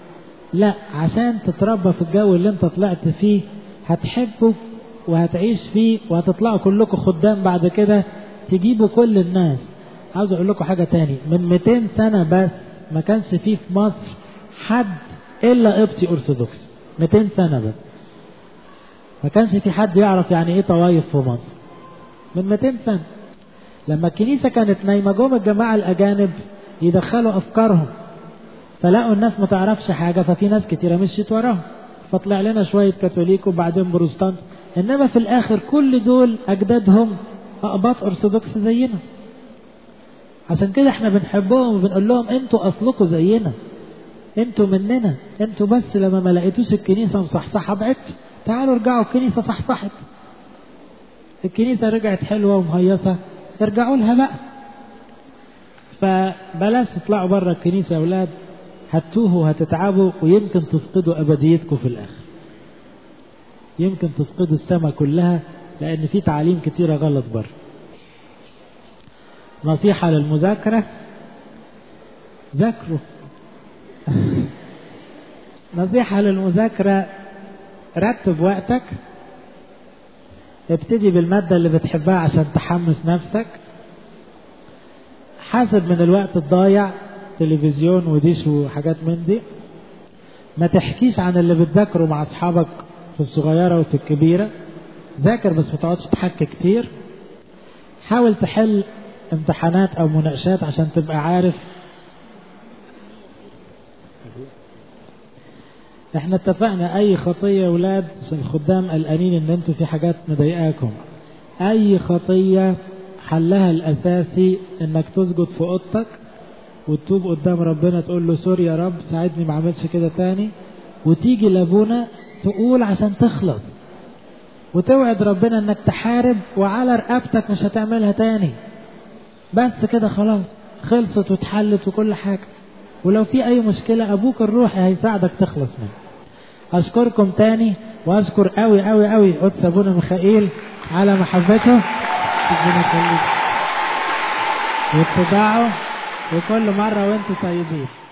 لا عشان تتربى في الجو اللي انت طلعت فيه هتحبه وهتعيش فيه وهتطلعوا كلكم خدام بعد كده تجيبوا كل الناس عاوز اقول لكم حاجه تاني من 200 سنه بس ما كانش فيه في مصر حد الا قبطي ارثوذكس 200 سنه بس ما كانش في حد يعرف يعني ايه طوايف في مصر من 200 سنه لما الكنيسه كانت نايمه جم الجماعه الاجانب يدخلوا افكارهم فلقوا الناس ما تعرفش حاجه ففي ناس كتيره مشيت وراهم فطلع لنا شويه كاثوليك وبعدين بروتستانت انما في الاخر كل دول اجدادهم اقباط ارثوذكس زينا عشان كده احنا بنحبهم وبنقول لهم انتوا اصلكم زينا انتوا مننا انتوا بس لما ما لقيتوش الكنيسه مصحصحه بعدتوا تعالوا ارجعوا الكنيسه صحصحت الكنيسه رجعت حلوه ومهيصه ارجعوا لها بقى فبلاش تطلعوا بره الكنيسه يا اولاد هتوهوا وهتتعبوا ويمكن تفقدوا ابديتكم في الاخر يمكن تفقدوا السماء كلها لان في تعاليم كتيره غلط بره نصيحه للمذاكره ذاكروا نصيحه للمذاكره رتب وقتك ابتدي بالماده اللي بتحبها عشان تحمس نفسك حاسب من الوقت الضايع تلفزيون وديش وحاجات من دي ما تحكيش عن اللي بتذاكره مع اصحابك في الصغيره وفي الكبيره ذاكر بس ما تقعدش تحكي كتير حاول تحل امتحانات او مناقشات عشان تبقى عارف احنا اتفقنا اي خطيه يا ولاد عشان الخدام قلقانين ان انتوا في حاجات مضايقاكم اي خطيه حلها الاساسي انك تسجد في اوضتك وتتوب قدام ربنا تقول له سوري يا رب ساعدني ما اعملش كده تاني وتيجي لابونا تقول عشان تخلص وتوعد ربنا انك تحارب وعلى رقبتك مش هتعملها تاني بس كده خلاص خلصت واتحلت وكل حاجة ولو في اي مشكلة ابوك الروحي هيساعدك تخلص منها اشكركم تاني واشكر قوي قوي قوي قدس ابونا ميخائيل على محبته ربنا يخليك واتباعه وكل مرة وانتم طيبين